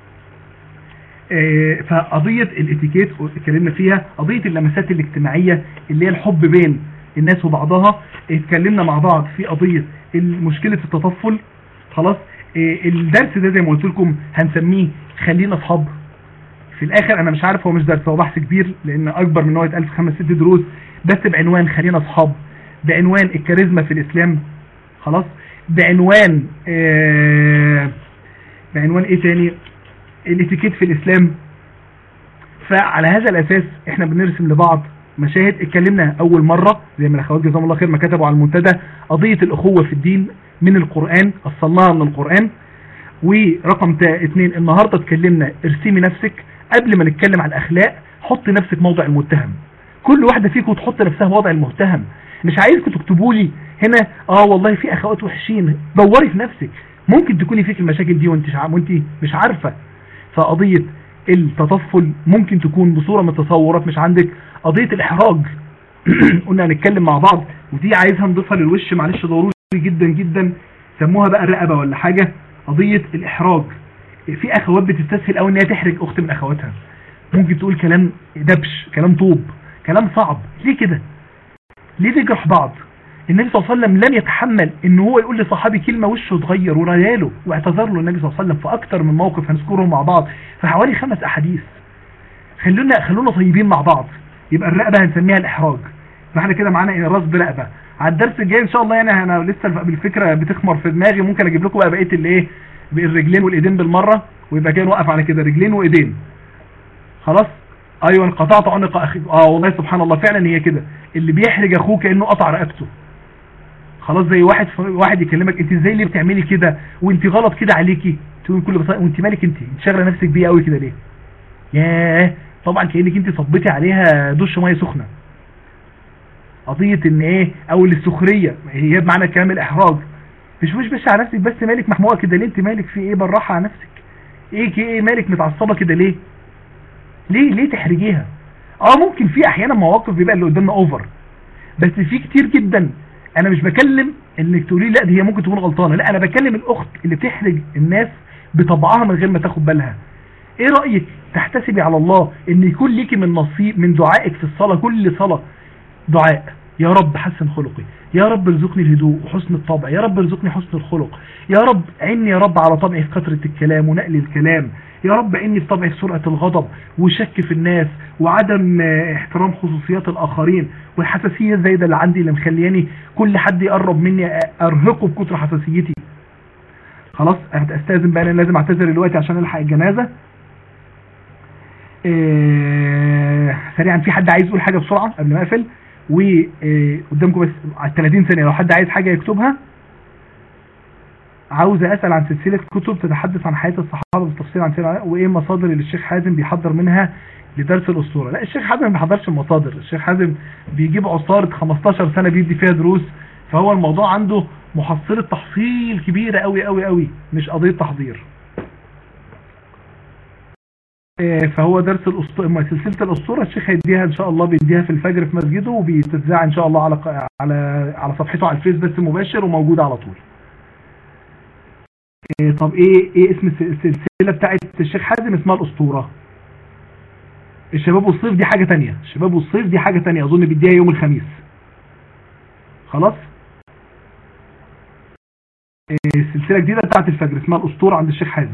آه، فقضيه الاتيكيت اتكلمنا فيها قضيه اللمسات الاجتماعيه اللي هي الحب بين الناس وبعضها اتكلمنا مع بعض في قضيه مشكله التطفل خلاص آه، الدرس ده زي ما قلت لكم هنسميه خلينا اصحاب في الاخر انا مش عارف هو مش درس هو بحث كبير لان اكبر من ان هو يتقال في خمس ست دروس بس بعنوان خلينا اصحاب بعنوان الكاريزما في الاسلام خلاص بعنوان آه بعنوان ايه تاني الاتيكيت في الاسلام فعلى هذا الاساس احنا بنرسم لبعض مشاهد اتكلمنا اول مرة زي ما الاخوات جزاهم الله خير ما كتبوا على المنتدى قضية الاخوة في الدين من القرآن اصلناها من القرآن ورقم تا اتنين النهاردة اتكلمنا ارسمي نفسك قبل ما نتكلم عن الاخلاق حط نفسك موضع المتهم كل واحدة فيكم تحط نفسها موضع المتهم مش عايزكم تكتبوا لي هنا اه والله في اخوات وحشين دوري في نفسك ممكن تكوني فيك المشاكل دي وانت شع... وانت مش عارفة فقضية التطفل ممكن تكون بصورة من التصورات مش عندك قضية الاحراج قلنا هنتكلم مع بعض ودي عايزها نضيفها للوش معلش ضروري جدا جدا سموها بقى رقبة ولا حاجة قضية الاحراج في اخوات بتستسهل قوي ان هي تحرج اخت من اخواتها ممكن تقول كلام دبش كلام طوب كلام صعب ليه كده ليه تجرح بعض النبي صلى الله عليه وسلم لم يتحمل ان هو يقول لصحابي كلمة وشه اتغير ورياله واعتذر له النبي صلى الله عليه وسلم في اكتر من موقف هنذكرهم مع بعض في حوالي خمس احاديث خلونا خلونا طيبين مع بعض يبقى الرقبة هنسميها الاحراج فاحنا كده معانا ان الراس برقبة على الدرس الجاي ان شاء الله يعني انا لسه بالفكرة بتخمر في دماغي ممكن اجيب لكم بقى بقية الايه بالرجلين والايدين بالمرة ويبقى كده نوقف على كده رجلين وايدين خلاص ايوه انقطعت عنق اخيك اه والله سبحان الله فعلا هي كده اللي بيحرج اخوه كانه قطع رقبته خلاص زي واحد واحد يكلمك انت ازاي ليه بتعملي كده وانت غلط كده عليكي تقول كل بساطه وانت مالك انت انت شاغله نفسك بيه قوي كده ليه ياه طبعا كانك انت صبيتي عليها دش ميه سخنه قضيه ان ايه او السخريه هي بمعنى كلام الاحراج مش مش بس على نفسك بس مالك محموقه كده ليه انت مالك في ايه بالراحه على نفسك ايه ايه مالك متعصبه كده ليه ليه ليه تحرجيها اه ممكن في احيانا مواقف بيبقى اللي قدامنا اوفر بس في كتير جدا انا مش بكلم انك تقولي لا دي هي ممكن تكون غلطانه لا انا بكلم الاخت اللي بتحرج الناس بطبعها من غير ما تاخد بالها ايه رايك تحتسبي على الله ان يكون ليكي من نصيب من دعائك في الصلاه كل صلاه دعاء يا رب حسن خلقي يا رب ارزقني الهدوء وحسن الطبع يا رب ارزقني حسن الخلق يا رب عيني يا رب على طبعي في كثرة الكلام ونقل الكلام يا رب عيني في طبعي في سرعة الغضب وشك في الناس وعدم احترام خصوصيات الآخرين والحساسية الزايدة اللي عندي اللي مخلياني كل حد يقرب مني أرهقه بكتر حساسيتي خلاص انا استاذن بقى انا لازم اعتذر دلوقتي عشان الحق الجنازة إيه سريعا في حد عايز يقول حاجة بسرعة قبل ما اقفل وقدامكم بس على 30 ثانية لو حد عايز حاجة يكتبها عاوز اسأل عن سلسلة كتب تتحدث عن حياة الصحابة بالتفصيل عن سيرة وايه المصادر اللي الشيخ حازم بيحضر منها لدرس الاسطورة لا الشيخ حازم ما بيحضرش المصادر الشيخ حازم بيجيب عصارة 15 سنة بيدي فيها دروس فهو الموضوع عنده محصلة تحصيل كبيرة قوي قوي قوي مش قضية تحضير فهو درس الاسطوره سلسله الاسطوره الشيخ هيديها ان شاء الله بيديها في الفجر في مسجده وبتتذاع ان شاء الله على على على صفحته على الفيس بس مباشر وموجوده على طول طب ايه ايه اسم السلسله بتاعت الشيخ حازم اسمها الاسطوره الشباب والصيف دي حاجه تانية الشباب والصيف دي حاجه تانية اظن بيديها يوم الخميس خلاص السلسله الجديده بتاعت الفجر اسمها الاسطوره عند الشيخ حازم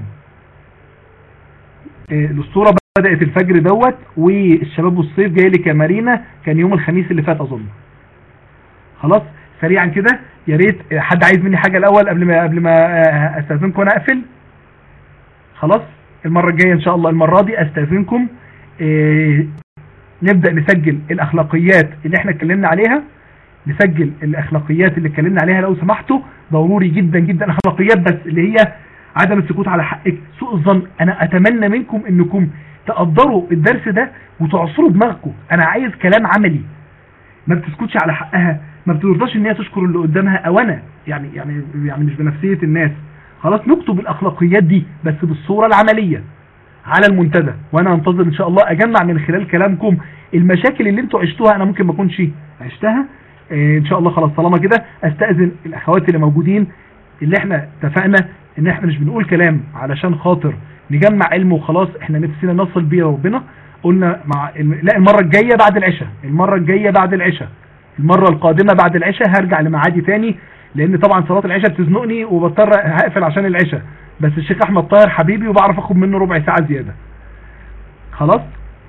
الاسطوره بدات الفجر دوت والشباب والصيف جاي لي كمارينا كان يوم الخميس اللي فات اظن خلاص سريعا كده يا ريت حد عايز مني حاجه الاول قبل ما قبل ما استاذنكم وانا اقفل خلاص المره الجايه ان شاء الله المره دي استاذنكم إيه نبدا نسجل الاخلاقيات اللي احنا اتكلمنا عليها نسجل الاخلاقيات اللي اتكلمنا عليها لو سمحتوا ضروري جدا جدا اخلاقيات بس اللي هي عدم السكوت على حقك سوء الظن انا اتمنى منكم انكم تقدروا الدرس ده وتعصروا دماغكم انا عايز كلام عملي ما بتسكتش على حقها ما بترضاش ان هي تشكر اللي قدامها او انا يعني يعني يعني مش بنفسيه الناس خلاص نكتب الاخلاقيات دي بس بالصوره العمليه على المنتدى وانا انتظر ان شاء الله اجمع من خلال كلامكم المشاكل اللي انتوا عشتوها انا ممكن ما اكونش عشتها اه ان شاء الله خلاص طالما كده استاذن الاخوات اللي موجودين اللي احنا اتفقنا ان احنا مش بنقول كلام علشان خاطر نجمع علم وخلاص احنا نفسنا نصل بيه ربنا قلنا مع لا المرة الجاية بعد العشاء المرة الجاية بعد العشاء المرة القادمة بعد العشاء هرجع لمعادي تاني لان طبعا صلاة العشاء بتزنقني وبضطر هقفل عشان العشاء بس الشيخ احمد طاهر حبيبي وبعرف اخد منه ربع ساعة زيادة خلاص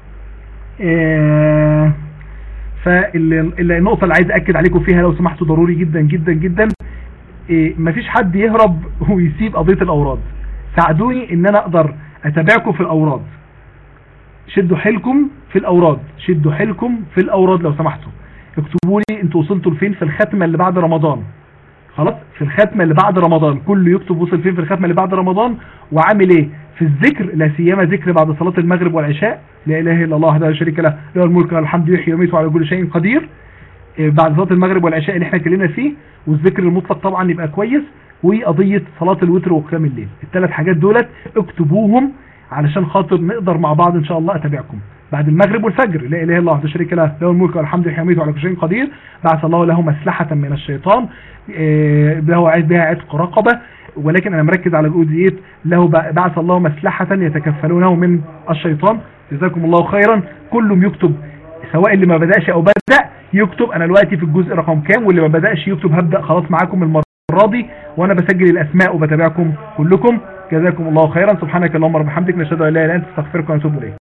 اه فالنقطة اللي عايز اكد عليكم فيها لو سمحتوا ضروري جدا جدا جدا إيه مفيش حد يهرب ويسيب قضية الاوراد ساعدوني ان انا اقدر اتابعكم في الاوراد شدوا حيلكم في الاوراد شدوا حيلكم في الاوراد لو سمحتوا اكتبوا لي انتوا وصلتوا لفين في الختمة اللي بعد رمضان خلاص في الختمة اللي بعد رمضان كله يكتب وصل فين في الختمة اللي بعد رمضان وعامل ايه في الذكر لا سيما ذكر بعد صلاة المغرب والعشاء لا اله الا الله وحده لا شريك له له الملك والحمد يحيي ويميت وعلى كل شيء قدير بعد صلاة المغرب والعشاء اللي احنا اتكلمنا فيه والذكر المطلق طبعا يبقى كويس وقضية صلاة الوتر وقيام الليل الثلاث حاجات دولت اكتبوهم علشان خاطر نقدر مع بعض ان شاء الله اتابعكم بعد المغرب والفجر لا اله الا الله وحده شريك له له الملك والحمد لله وعلى كل شيء قدير بعث الله له مسلحة من الشيطان له عايز بها عتق رقبة ولكن انا مركز على الجزئيات له بعث الله مسلحة يتكفلونه من الشيطان جزاكم الله خيرا كلهم يكتب سواء اللي ما بدأش او بدأ يكتب انا دلوقتي في الجزء رقم كام واللي ما بداش يكتب هبدا خلاص معاكم المره دي وانا بسجل الاسماء وبتابعكم كلكم جزاكم الله خيرا سبحانك اللهم وبحمدك نشهد ان لا اله الا انت استغفرك ونتوب اليك